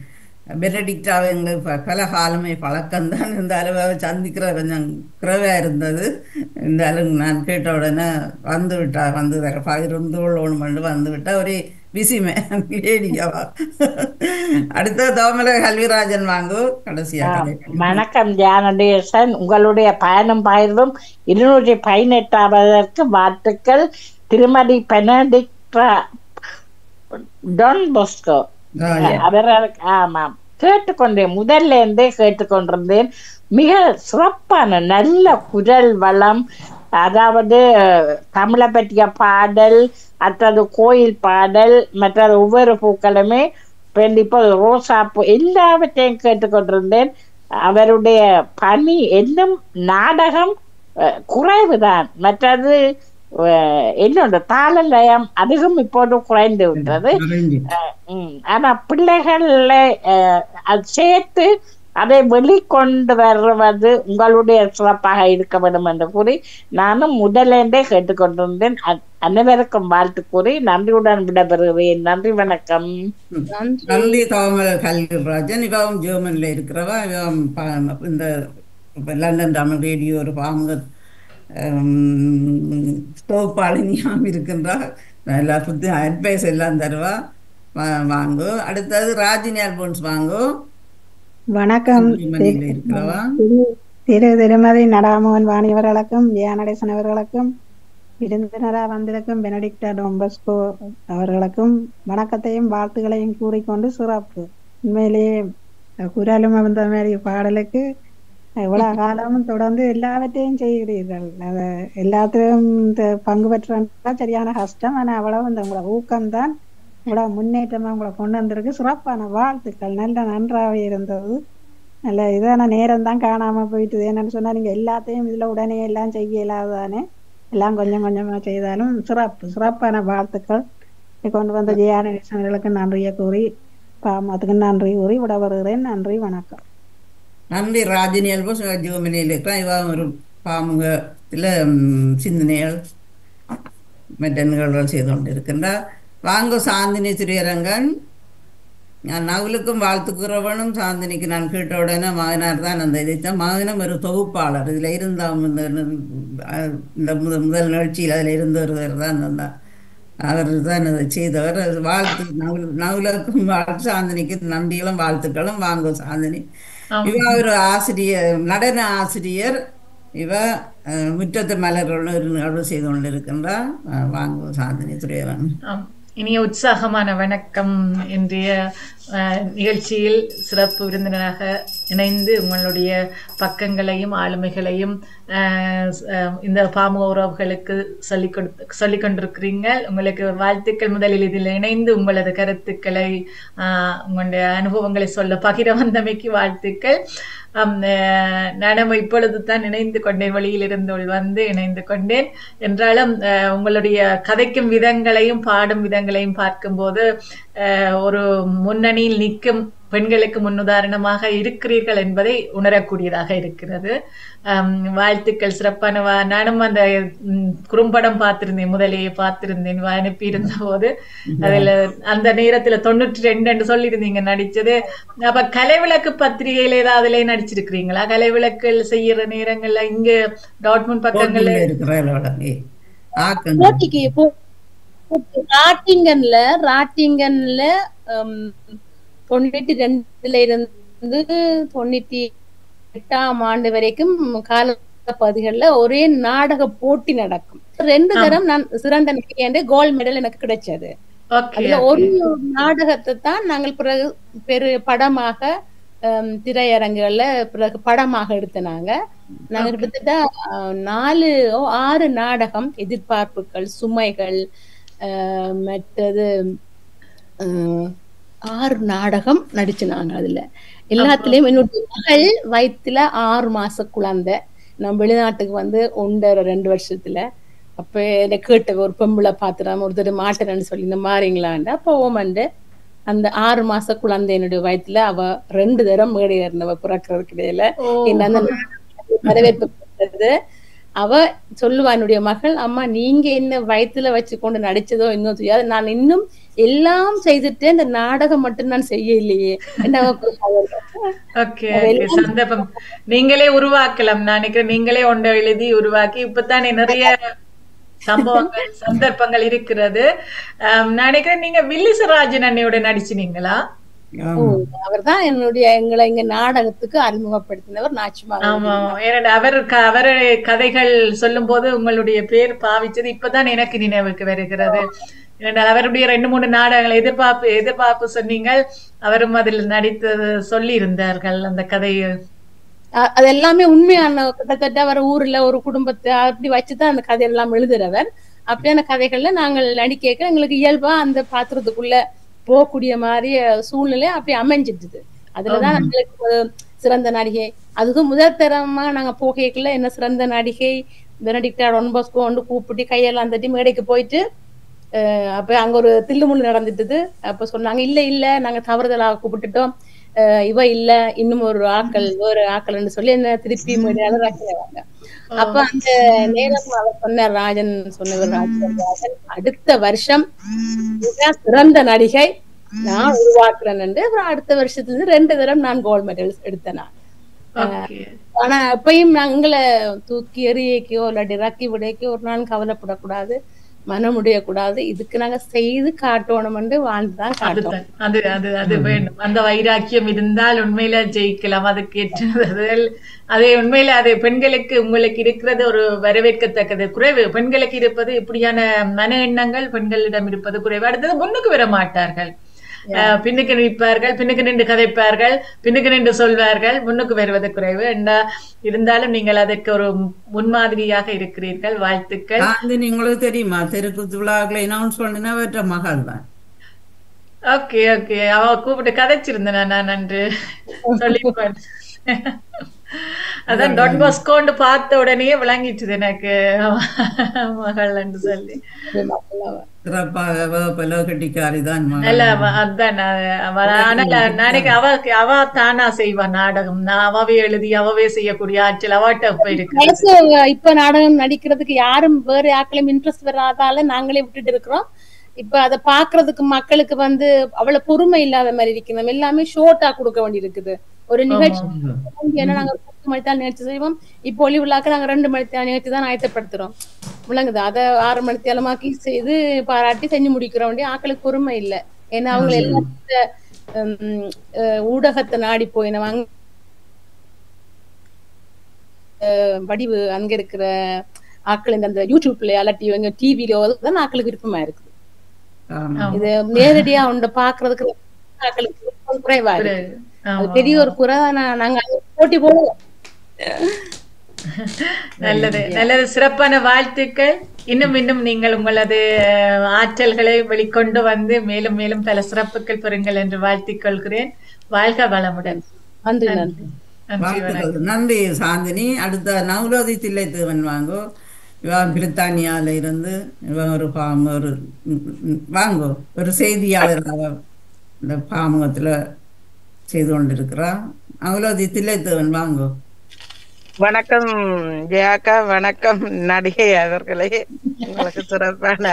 பெனடிக்டாவை எங்களுக்கு ப- பல காலமே பழக்கம்தான் இருந்தாலும் அவ சந்திக்கிற கொஞ்சம் குறைவா இருந்தது இருந்தாலும் நான் கேட்ட உடனே வந்து விட்டா வந்து பகிர்ந்து கொள்ளணும் வந்து விட்டா ஒரே பிசிமே லேடியாவா அடுத்த தோமல கல்விராஜன் வாங்கு கடைசியா கதை வணக்கம் தியானடேசன் உங்களுடைய பயணம் பயிர்வும் இருநூற்றி பதினெட்டாவதற்கு வாழ்த்துக்கள் திருமதி பெனடிக்டா டொன் பொஸ்கோ அவர்களுக்கு ஆமாம் கேட்டுக்கொண்டேன் முதல்ல இருந்தே கேட்டுக்கொண்டிருந்தேன் மிக சிறப்பான நல்ல குரல் வளம் அதாவது தமிழை பற்றிய பாடல் மற்றது கோயில் பாடல் மற்றது ஒவ்வொரு பூக்களுமே இப்போ ரோசாப்பூ எல்லாவற்றையும் கேட்டுக்கொண்டிருந்தேன் அவருடைய பணி என்னும் நாடகம் அஹ், குறைவுதான் மற்றது அஹ், என்னோட தாளலயம் அதிகம் இப்போது குறைந்து விட்டது அஹ், ம். ஆனா பிள்ளைகளை அஹ், அது சேர்த்து அதை வெளிக்கொண்டு வருவது உங்களுடைய சிறப்பாக இருக்க வேண்டும் என்று கூறி நானும் முதலேந்தே கேட்டுக்கொண்டிருந்தேன் அ- அனைவருக்கும் வாழ்த்து கூறி நன்றியுடன் விடைபெறுகிறேன் நன்றி வணக்கம் நந்தி தோமல் கல்விராஜன் இவன் ஜெர்மனில இருக்கிறவா இவன் ப- இந்த இப்ப லண்டன் தமிழ் ரேடியோ ஒரு பாமுக ஸ்டோப்பாளினியாம் இருக்கின்றா எல்லா புத்தி அட்வைஸ் எல்லாம் தருவா வா- வாங்கு அடுத்தது ராஜினி அல்போன்ஸ் வாங்கு வணக்கம் ஜெர்மனியில இருக்கிறவா திரு- திரு திருமதி நடாமோகன் வாணி அவர்களுக்கும் ஜெயநடேசன் அவர்களுக்கும் விருந்தினராக வந்திருக்கும் பெனடிக்டா டொம்பஸ்கோ அவர்களுக்கும் வணக்கத்தையும் வாழ்த்துக்களையும் கூறிக்கொண்டு சிறப்பு உண்மையிலேயே அஹ், குரலும் அந்த மாதிரி பாடலுக்கு இவ்வளவு காலமும் தொடர்ந்து எல்லாவற்றையும் செய்கிறீர்கள் அது எல்லாத்திலும் இந்த பங்கு பெற்றா சரியான கஷ்டம் ஆனா அவ்வளவு இந்த உங்களோட ஊக்கம்தான் இவ்வளவு முன்னேற்றமா உங்களை கொண்டு வந்திருக்கு சிறப்பான வாழ்த்துக்கள் நல்ல நன்றாக இருந்தது நல்ல இதான நேரம் தான் காணாம போயிட்டுது என்னன்னு சொன்னா நீங்க எல்லாத்தையும் இதுல உடனே எல்லாம் செய்ய இயலாதானே எல்லாம் கொஞ்சம் கொஞ்சமா செய்தாலும் சிறப்பு சிறப்பான வாழ்த்துக்கள் இதை கொண்டு வந்த ஜெயானேசனர்களுக்கு நன்றியை கூறி பாமத்துக்கு நன்றி கூறி விட வருகிறேன் நன்றி வணக்கம் நன்றி ராஜினி அல்போ ஜோமினியில் இருக்கிறான் இவன் ஒரு பாமுகத்தில் சிந்தனைகள் மற்ற நிகழ்வுகள் செய்து கொண்டிருக்கின்றார் வாங்க சாந்தினி திரியரங்கன் நான் நகுலுக்கும் வாழ்த்துக்கிறவனும் சாந்தினிக்கு நான் கேட்ட உடனே மகனார் தான் அந்த இதை மகனும் ஒரு தொகுப்பாளர் இதில் இருந்த இந்த இந்த முதல் முதல் நிகழ்ச்சியில் அதில் இருந்தவர் தான் வந்தார் அவர் தான் அதை செய்தவர் அது வாழ்த்து நகுல் நகுலுக்கும் வாழ்த்து சாந்தினிக்கு நன்றிகளும் வாழ்த்துக்களும் வாங்கும் சாந்தினி இவ ஒரு ஆசிரியர் நடன ஆசிரியர் இவ அஹ், முற்றத்து மலர்கள் ஒரு நிகழ்வு செய்து கொண்டிருக்கின்றார் அஹ், வாங்கும் சாந்தினி துறையவன் ஆம். இனிய உற்சாகமான வணக்கம் இன்றைய அஹ், நிகழ்ச்சியில் சிறப்பு விருந்தினராக இணைந்து உங்களுடைய பக்கங்களையும் ஆளுமைகளையும் அஹ், ஸ்- அஹ், இந்த பாமு உறவுகளுக்கு சொல்லிக் கொடுத்து சொல்லிக் கொண்டிருக்கிறீங்க உங்களுக்கு வாழ்த்துக்கள் முதலில் இதில் இணைந்து உங்களது கருத்துக்களை அஹ், உங்களுடைய அனுபவங்களை சொல்ல பகிர வந்தமைக்கு வாழ்த்துக்கள் ஆம், அஹ், நானும் இப்பொழுது தான் இணைந்து கொண்டேன் வழியில் இருந்து வந்து இணைந்து கொண்டேன் என்றாலும் அஹ், உங்களுடைய கதைக்கும் விதங்களையும் பாடும் விதங்களையும் பார்க்கும்போது அஹ், ஒரு முன்னணியில் நிற்கும் பெண்களுக்கு முன்னுதாரணமாக இருக்கிறீர்கள் என்பதை உணரக்கூடியதாக இருக்கிறது ஆம், வாழ்த்துக்கள் சிறப்பான வா- நானும் அந்த ம், குறும்படம் பார்த்திருந்தேன் முதலே பார்த்திருந்தேன் வா- அனுப்பியிருந்த போது அதுல அந்த நேரத்துல தொண்ணூற்றி ரெண்டு சொல்லியிருந்தீங்க நடிச்சது அப்ப கலைவிளக்கு பத்திரிகையில ஏதாவது நடிச்சிருக்கிறீங்களா கலைவிளக்கு செய்யற நேரங்கள்ல இங்க டாட்மண்ட் பக்கங்கள்ல இருக்கிற போட்டிக்கு போ- போட்டி- ராட்டிங்கன்ல ராட்டிங்கன்ல ஹம், தொண்ணூத்தி ரெண்டுல இருந்து தொண்ணூத்தி எட்டாம் ஆண்டு வரைக்கும் கால பகுதிகள்ல ஒரே நாடக போட்டி நடக்கும் ரெண்டு ஆ. தரம் நான் சிறந்த நடிகை என்று கோல்ட் மெடல் எனக்கு கிடைச்சது ஓகே அதுல ஒரு நாடகத்தை தான் நாங்கள் பிறகு பெரு படமாக ஹம், திரையரங்குகள்ல பிறகு படமாக எடுத்தனாங்க நாங்க கிட்டத்தட்ட அஹ், நாலு ஓ, ஆறு நாடகம் எதிர்பார்ப்புகள் சுமைகள் அஹ், மற்றது அஹ், ஆறு நாடகம் நடிச்சுனாங்க அதுல எல்லாத்துலயும் என்னுடைய மகள் வயித்துல ஆறு மாச குழந்தை நான் வெளிநாட்டுக்கு வந்து ஒன்றரை ரெண்டு வருஷத்துல அப்ப என்னை கேட்ட ஒரு பொம்பளை பாத்திரம் ஒருத்தர் மாட்டுறேன்னு சொல்லி இந்த மாறிங்களான்ட்டு அப்போ ஓமண்டு அந்த ஆறு மாச குழந்தை என்னுடைய வயித்துல அவ ரெண்டு தரம் மேடை ஏறினவ பிறக்கிறதுக்கு இடையில ஓ. என்ன அந்த வரவேற்பு பெற்றது அவ சொல்லுவா என்னுடைய மகள் அம்மா நீங்க என்ன வயித்துல வச்சு கொண்டு நடிச்சதோ இன்னும் தெரியாது நான் இன்னும் எல்லாம் செய்துட்டு இந்த நாடகம் மட்டும் நான் செய்யலையே என்ன அவ ஓகே ஓகே சந்தர்ப்பம் நீங்களே உருவாக்கலாம் நான் நினைக்கிறேன் நீங்களே ஒன்றை எழுதி உருவாக்கி இப்பதானே நிறைய சம்பவங்கள் சந்தர்ப்பங்கள் இருக்கிறது ஆம், நான் நினைக்கிறேன் நீங்க வில்லிசராஜன் அண்ணையோட நடிச்சினீங்களா அவர் தான் என்னுடைய எங்களை இங்க நாடகத்துக்கு அறிமுகப்படுத்தினவர் நாச்சிமா ஆமா ஏன்னா அவர் க- அவர் கதைகள் சொல்லும் போது உங்களுடைய பேர் பாவிச்சது இப்பதான் எனக்கு நினைவுக்கு வருகிறது ஏனென்றால் அவருடைய ரெண்டு மூணு நாடகங்கள் எதிர்பார்ப்பு எதிர்பார்ப்பு சொன்னீங்கள் அவரும் அதில் நடித்தது சொல்லி இருந்தார்கள் அந்த கதையை அ- அது எல்லாமே உண்மையான கிட்டத்தட்ட அவர் ஊர்ல ஒரு குடும்பத்தை அப்படி வச்சுதான் அந்த கதையெல்லாம் எழுதுறவர் அப்படியான கதைகள்ல நாங்கள் நடிக்க எங்களுக்கு இயல்பா அந்த பாத்திரத்துக்குள்ள போகக்கூடிய மாதிரி சூழ்நிலை அப்படி அமைஞ்சிட்டுது அதுலதான் ஆமா. எங்களுக்கு ஒரு சிறந்த நடிகை அதுக்கும் முதல் தரமா நாங்க போகைக்குள்ள என்ன சிறந்த நடிகை பெனடிக்டா ஒன்பஸ்கோ வந்து கூப்பிட்டு கையெல்லாம் தட்டி மேடைக்கு போயிட்டு அஹ் அப்ப அங்க ஒரு தில்லுமுள்ளு நடந்துட்டுது அப்ப சொன்னாங்க இல்ல இல்ல நாங்க தவறுதலாக கூப்பிட்டுட்டோம் அஹ் இவ இல்ல இன்னும் ஒரு ஆக்கள் வேற ஆக்கள்னு சொல்லி என்ன திருப்பி மேடையால ராக்கிடுவாங்க அப்ப அந்த நேரம் அவர் சொன்னார் ராஜன் சொன்னவர் ராஜன் ராஜன் அடுத்த வருஷம் இதுதான் சிறந்த நடிகை நான் உருவாக்குறேன் என்று அப்புறம் அடுத்த வருஷத்துல இருந்து ரெண்டு தடவை நான் கோல்ட் மெடல் எடுத்தேன் நான் ஓகே ஆனா எப்பயும் நாங்களை தூக்கி எறியக்கோ இல்லாட்டி ரக்கி விடைக்கோ ஒரு நாள் கவலைப்படக்கூடாது மனம் முடியக்கூடாது இதுக்கு நாங்க செய்து காட்டணும் என்று வாழ்ந்துதான் காட்டணும் அதுதான் அது அது அது வேண்டும் அந்த வைராக்கியம் இருந்தால் உண்மையில ஜெயிக்கலாம் அதுக்கு ஏற்றது அதே உண்மையில அது பெண்களுக்கு உங்களுக்கு இருக்கிறது ஒரு வரவேற்கத்தக்கது குறைவு பெண்களுக்கு இருப்பது இப்படியான மன எண்ணங்கள் பெண்களிடம் இருப்பது குறைவு அடுத்தது முன்னுக்கு வர மாட்டார்கள் அஹ் பின்னுக்கு நிற்பார்கள் பின்னுக்கு நின்று கதைப்பார்கள் பின்னுக்கு நின்று சொல்வார்கள் முன்னுக்கு வருவது குறைவு என்ன இருந்தாலும் நீங்கள் அதற்கு ஒரு முன்மாதிரியாக இருக்கிறீர்கள் வாழ்த்துக்கள் சாந்தினி உங்களுக்கு தெரியுமா தெருக்கு விழாக்களை அனௌன்ஸ் பண்ணினா அவற்ற மகள் தான் ஓகே ஓகே அவ கூப்பிட்டு கதைச்சிருந்தேன் நான் அன்று சொல்லி அதான் டான் பாஸ்கோன்னு பார்த்த உடனே விளங்கிட்டுது எனக்கு மகள் என்று சொல்லி சிறப்பாக வகுப்பில் கட்டிக்காரி தான் இல்ல அவ- அதான் நான் அவ- ஆனா நாளைக்கு அவ அவ தானா செய்வா நாடகம் நான் அவவே எழுதி அவவே செய்யக்கூடிய ஆற்றல் அவட்ட இப்ப இருக்கு வயசு இப்ப நாடகம் நடிக்கிறதுக்கு யாரும் வேற யாருக்களையும் இன்ட்ரெஸ்ட் வராதால நாங்களே விட்டுட்டு இருக்கிறோம் இப்ப அதை பாக்குறதுக்கு மக்களுக்கு வந்து அவ்வளவு பொறுமை இல்லாத மாதிரி இருக்கு நம்ம எல்லாமே ஷோர்ட்டா கொடுக்க வேண்டி இருக்குது ஒரு நிகழ்ச்சி ஏன்னா நாங்க பத்து மணி தான் நிகழ்ச்சி செய்வோம் இப்போ ஒளி விழாக்க நாங்க ரெண்டு மணி தான் நிகழ்ச்சி தான் ஆயத்தப்படுத்துறோம் விளங்குது அதை ஆறு மணி தேலமாக்கி செய்து பாராட்டி செஞ்சு முடிக்கிற வேண்டிய ஆக்களுக்கு பொறுமை இல்லை ஏன்னா அவங்க எல்லாம் இந்த, ஹம், அஹ், ஊடகத்தை நாடி போய் நம்ம அங்க அஹ் வடிவு அங்க இருக்கிற ஆட்கள் இந்த அந்த யூடியூப்ல அல்லாட்டி எங்க டிவிலயோ தான் ஆட்களுக்கு விருப்பமா இருக்குது இது நேரடியா உண்ட பாக்குறதுக்கு ஆட்களுக்கு விருப்பம் குறைவா இருக்கு அது பெரிய ஒரு குறை நான் நாங்க அதை போட்டி போடுவோம் நல்லது நல்லது சிறப்பான வாழ்த்துக்கள் இன்னும் இன்னும் நீங்கள் உங்களது அஹ், ஆற்றல்களை வெளிக்கொண்டு வந்து மேலும் மேலும் பல சிறப்புகள் பெறுங்கள் என்று வாழ்த்திக் கொள்கிறேன் வாழ்க வளமுடன் நன்றி நன்றி நன்றி வணக்கம் வாழ்த்துக்கள். நன்றி சாந்தினி அடுத்த நவரோதி தில்லைத்தேவன் வாங்கோ இவன் பிரித்தானியால இருந்து இவன் ஒரு பாம் ஒரு ம், ம், வாங்கோ ஒரு செய்தியாளர் அவ இந்த பாமுகத்துல செய்து கொண்டிருக்கிறான் நவரோதி தில்லைத்தேவன் வாங்கோ வணக்கம் ஜெயாக்கா வணக்கம் நடிகை அவர்களே உங்களுக்கு சிறப்பான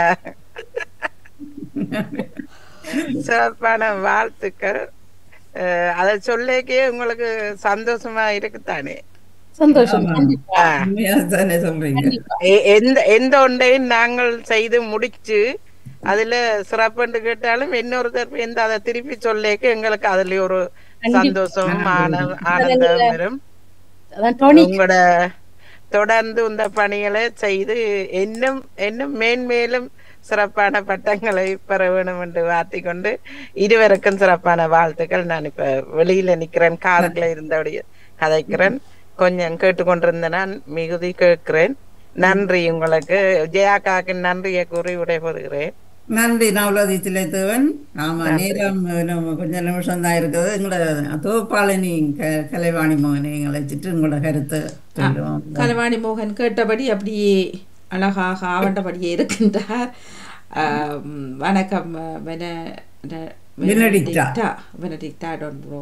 சிறப்பான வாழ்த்துக்கள் அஹ், அதை சொல்லிக்கே உங்களுக்கு சந்தோஷமா இருக்குத்தானே சந்தோஷம் ஆமா. கண்டிப்பா ஆ. உண்மையாதானே சொல்றீங்க எ- எந்த எந்த ஒன்றையும் நாங்கள் செய்து முடிச்சு அதுல சிறப்புன்னு கேட்டாலும் இன்னொருத்தர் எந்த அதை திருப்பி சொல்லிக்க எங்களுக்கு அதுல ஒரு கண்டிப்பா. சந்தோஷம் ஆன- ஆனந்தம் வரும் அதான் டோனி உங்களோட தொடர்ந்து இந்த பணிகளை செய்து இன்னும் இன்னும் மேன்மேலும் சிறப்பான பட்டங்களை பெற வேணும் என்று வாழ்த்திக் கொண்டு இருவருக்கும் சிறப்பான வாழ்த்துக்கள் நான் இப்ப வெளியில நிக்கிறேன் காருக்குள்ள இருந்தபடியே கதைக்கிறேன் கொஞ்சம் கேட்டுக்கொண்டிருந்த நான் மிகுதி கேட்கிறேன் நன்றி உங்களுக்கு ஜெயாக்காக்கு நன்றியை கூறி விடைபெறுகிறேன் நன்றி நவலோதி தில்லைத்தேவன் ஆமா நேரம் நம்ம கொஞ்சம் நிமிஷம் தான் இருக்குது எங்களோட தோப்பாளனி க கலைவாணி மோகனை அழைச்சிட்டு உங்களோட கருத்தை சொல்லுவோம் கலவாணி மோகன் கேட்டபடி அப்படியே அழகாக ஆவண்டபடியே இருக்கின்றார் ஆம், வணக்கம் வென வென- Benedicta. Benedicta Benedicta Don bro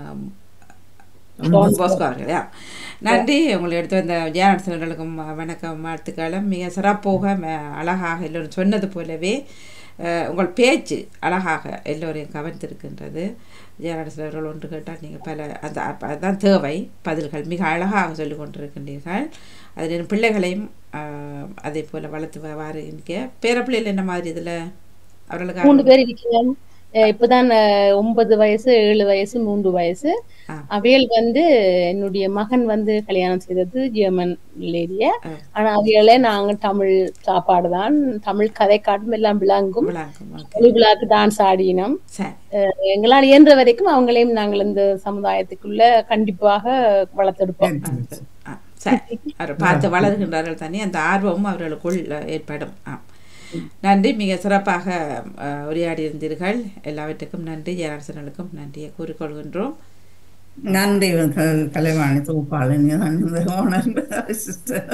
Don Bosco அவர்கள் யா. நன்றி உங்களை எடுத்து வந்த ஜெயானசனர்களுக்கும் வணக்கம் வாழ்த்துக்களும் மிக சிறப்பாக ம- அழகாக எல்லோரும் சொன்னது போலவே அஹ், உங்கள் பேச்சு அழகாக எல்லோரையும் கவர்ந்திருக்கின்றது ஜெயநாதன் அவர்கள் ஒன்று கேட்டால் நீங்கள் பல அந்த அப்ப அதுதான் தேவை பதில்கள் மிக அழகாக சொல்லிக் கொண்டிருக்கின்றீர்கள் அதில் என் பிள்ளைகளையும் ஆஹ், அதே போல் வளர்த்து வ- வாருங்க பேர பிள்ளைகள் என்ன மாதிரி இதில் அவர்களுக்கு மூணு பேர் இருக்கிறோம் அஹ் இப்பதான் அஹ், ஒன்பது வயசு ஏழு வயசு மூன்று வயசு அவையல் வந்து என்னுடைய மகன் வந்து கல்யாணம் செய்தது ஜெர்மன் லேடிய ஆனா அவைகளே நாங்க தமிழ் சாப்பாடு தான் தமிழ் கதை காட்டும் எல்லாம் விளங்கும் ஒளி விழாக்கு டான்ஸ் ஆடினோம் அஹ், எங்களால் இயன்ற வரைக்கும் அவங்களையும் நாங்கள் இந்த சமுதாயத்துக்குள்ள கண்டிப்பாக வளர்த்தெடுப்போம் சரி அவர் பார்த்து வளர்கின்றார்கள் தானே அந்த ஆர்வமும் அவர்களுக்குள் ஏற்படும் ஆம் நன்றி மிக சிறப்பாக அஹ், உரையாடி இருந்தீர்கள் எல்லாவற்றுக்கும் நன்றி ஜெயராசனர்களுக்கும் நன்றியை கூறிக்கொள்கின்றோம் நன்றி க- கலைவாணி தோப்பாளனி தான் இந்த ஓனர் சிஸ்டர்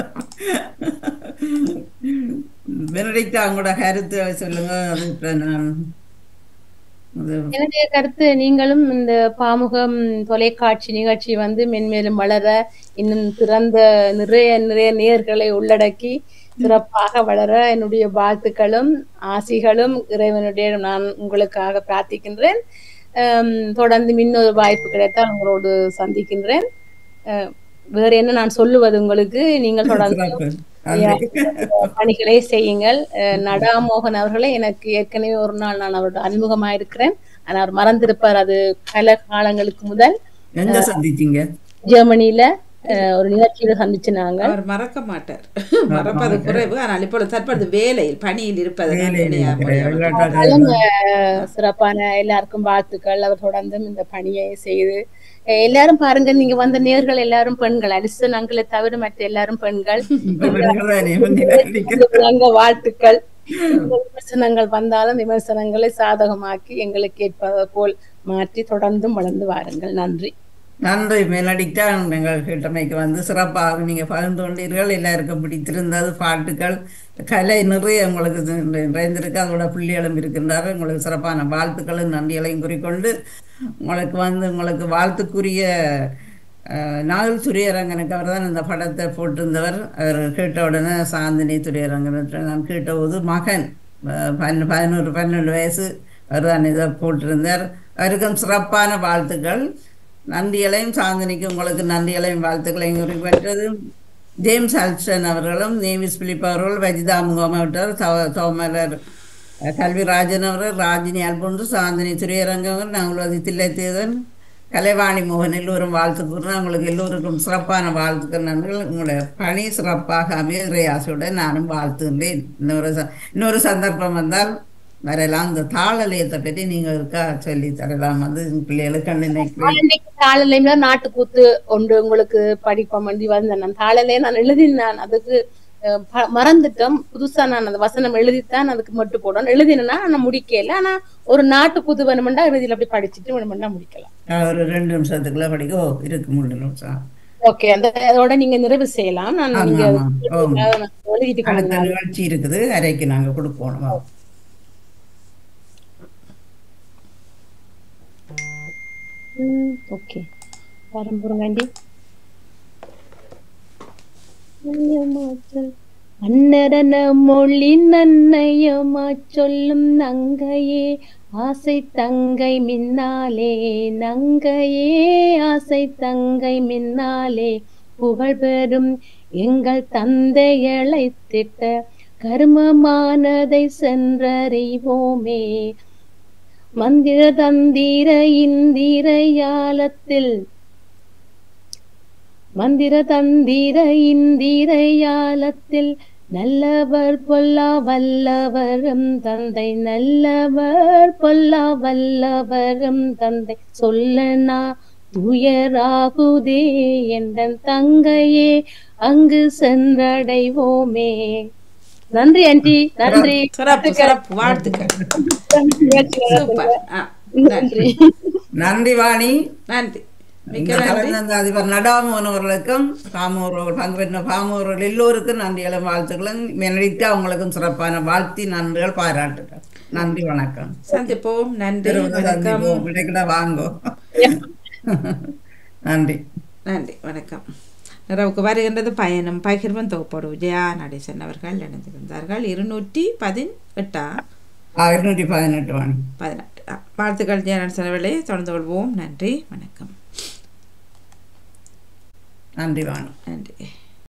பெனடிக்டா உங்களோட கருத்து சொல்லுங்க அது இப்ப நான் அது என்னுடைய கருத்து நீங்களும் இந்த பாமுகம் தொலைக்காட்சி நிகழ்ச்சி வந்து மென்மேலும் வளர இன்னும் சிறந்த நிறைய நிறைய நேர்களை உள்ளடக்கி சிறப்பாக வளர என்னுடைய வாழ்த்துக்களும் ஆசிகளும் இறைவனுடைய நான் உங்களுக்காக பிரார்த்திக்கின்றேன் ஆம், தொடர்ந்து இன்னொரு வாய்ப்பு கிடைத்தால் உங்களோடு சந்திக்கின்றேன் அஹ், வேற என்ன நான் சொல்லுவது உங்களுக்கு நீங்கள் தொடர்ந்து சிறப்பு. நன்றி. பணிகளை செய்யுங்கள் அஹ் நடா மோகன் அவர்களே எனக்கு ஏற்கனவே ஒரு நாள் நான் அவரோட அறிமுகமாயிருக்கிறேன் ஆனா அவர் மறந்திருப்பார் அது பல காலங்களுக்கு முதல் எங்க அஹ் சந்திச்சீங்க ஜெர்மனியில அஹ், ஒரு நிகழ்ச்சியில சந்திச்சு நாங்க அவர் மறக்க மாட்டார் மறப்பது குறைவு ஆனால் இப்பொழுது தற்பொழுது வேலையில் பணியில் இருப்பதனால் வேலையில் இணைய இருக்கிற முடியாது. ஆனாலும், அஹ், சிறப்பான எல்லாருக்கும் வாழ்த்துக்கள் அவர் தொடர்ந்தும் இந்த பணியை செய்து அஹ், எல்லாரும் பாருங்க நீங்க வந்த நேர்கள் எல்லாரும் பெண்கள் அலிசன் அங்களை தவிர மற்ற எல்லாரும் பெண்கள் விளங்க வாழ்த்துக்கள் விமர்சனங்கள் வந்தாலும் விமர்சனங்களை சாதகமாக்கி எங்களுக்கு ஏற்பது போல் மாற்றி தொடர்ந்தும் வளர்ந்து வாருங்கள் நன்றி நன்றி மேலடிக்கா நீங்கள் கிட்டமைக்கு வந்து சிறப்பாக நீங்கள் பகிர்ந்து கொண்டீர்கள் எல்லாருக்கும் பிடித்திருந்தது பாட்டுகள் கலை நிறைய உங்களுக்கு இது நிறைந்திருக்கு அதோட பிள்ளைகளும் இருக்கின்றார்கள் உங்களுக்கு சிறப்பான வாழ்த்துக்களும் நன்றிகளையும் குறிக்கொண்டு உங்களுக்கு வந்து உங்களுக்கு வாழ்த்துக்குரிய அஹ், நாகல் துரியரங்கனுக்கு அவர் தான் இந்த படத்தை போட்டிருந்தவர் அவர் கேட்ட உடனே சாந்தினி துரியரங்கன் நான் கேட்டபோது மகன் அஹ், பன்ன- பதினோரு பன்னெண்டு வயசு அவர் தான் இதை போட்டிருந்தார் அவருக்கும் சிறப்பான வாழ்த்துக்கள் நன்றிகளையும் சாந்தினிக்கு உங்களுக்கு நன்றிகளையும் வாழ்த்துக்களையும் குறிப்பிட்டது ஜேம்ஸ் அல்சன் அவர்களும் நேவிஸ் பிலிப் அவர்கள் வஜிதா முகாம் அவர்கள் தவ- தோமலர் அஹ், கல்விராஜன் அவர்கள் ராஜினி அல்பொன்று சாந்தினி துரியரங்கவர் நாங்களது தில்லைத்தேதன் கலைவாணி மோகன் எல்லோரும் வாழ்த்து கூறுறோம் உங்களுக்கு எல்லோருக்கும் சிறப்பான வாழ்த்துக்கள் நன்றிகள் உங்களுடைய பணி சிறப்பாக அமைய இறையாசையுடன் நானும் வாழ்த்துகின்றேன் இன்னொரு ச- இன்னொரு சந்தர்ப்பம் வந்தால் வரலாம் இந்த தாளலயத்தை பற்றி நீங்கள் இருக்கா சொல்லி தரலாம் வந்து பிள்ளைகளுக்கு நினைக்கிறேன் அன்னைக்கு தாளலையில நாட்டுக்கூத்து ஒன்று உங்களுக்கு படிப்போம் வேண்டி வந்தேன் நான் தாளலையே நான் எழுதினேன் அதுக்கு அஹ், ப- மறந்துட்டோம் புதுசா நான் அந்த வசனம் எழுதித்தான் அதுக்கு மட்டும் போடணும் எழுதினா நான் முடிக்கல ஆனா ஒரு நாட்டுக்கூத்து வேணுமெண்டா இறுதியில் அப்படி படிச்சுட்டு வேணுமெண்டா முடிக்கலாம் அஹ் ஒரு ரெண்டு நிமிஷத்துக்குள்ள படிக்க ஓ இருக்கு மூணு நிமிஷம் ஓகே அந்த அதோட நீங்க நிறைவு செய்யலாம் நான் ஆமா, நீங்க ஆமா. ஓ. எழுதிட்டு அடுத்த கொண்டு நிகழ்ச்சி இருக்குது அறைக்கு நாங்கள் கொடுப்போம் வா. ஓகே வரம்புறங்காண்டி அன்னரன மொழி நன்னயமா சொல்லும் நங்கையே ஆசை தங்கை மின்னாலே நங்கையே ஆசை தங்கை மின்னாலே புகழ் பெறும் எங்கள் தந்தைகளை திட்ட கர்மமானதை சென்றறிவோமே மந்திர தந்திர இந்திரயாலத்தில் மந்திர தந்திர இந்திரயாலத்தில் நல்லவர் பொல்லா வல்லவரும் தந்தை நல்லவர் பொல்லா வல்லவரும் தந்தை சொல்லனா துயராகுதே என்ற தங்கையே அங்கு சென்றடைவோமே நன்றி ஆண்டி நன்றி சிறப்பு சிறப்பு வாழ்த்துக்கள் சூப்பர் ஆ, நன்றி நன்றி வாணி நன்றி மிக்க இந்த நன்றி கலந்த அதிபர் நடாமோகன் அவர்களுக்கும் பாமூர் பங்கு பெற்ற பாமூர்கள் எல்லோருக்கும் நன்றிகளும் வாழ்த்துக்களும் மெனடித்து அவங்களுக்கும் சிறப்பான வாழ்த்தி நன்றிகள் பாராட்டுகள் நன்றி வணக்கம் சந்திப்போம் நன்றி திரும்ப வணக்கம் சந்திப்போம் கிடைக்கல வாங்கோ நன்றி நன்றி வணக்கம் நிறைவுக்கு வருகின்றது பயணம் பகிர்வன் தொகுப்போடு விஜயா நடேசன் அவர்கள் இணைந்திருந்தார்கள் இருநூற்றி பதினெட்டா இருநூற்றி பதினெட்டு வாணி பதினெட்டு ஆ, வாழ்த்துக்கள் ஜெய நடேசன் அவர்களே தொடர்ந்து கொள்வோம் நன்றி வணக்கம் நன்றி வாணி நன்றி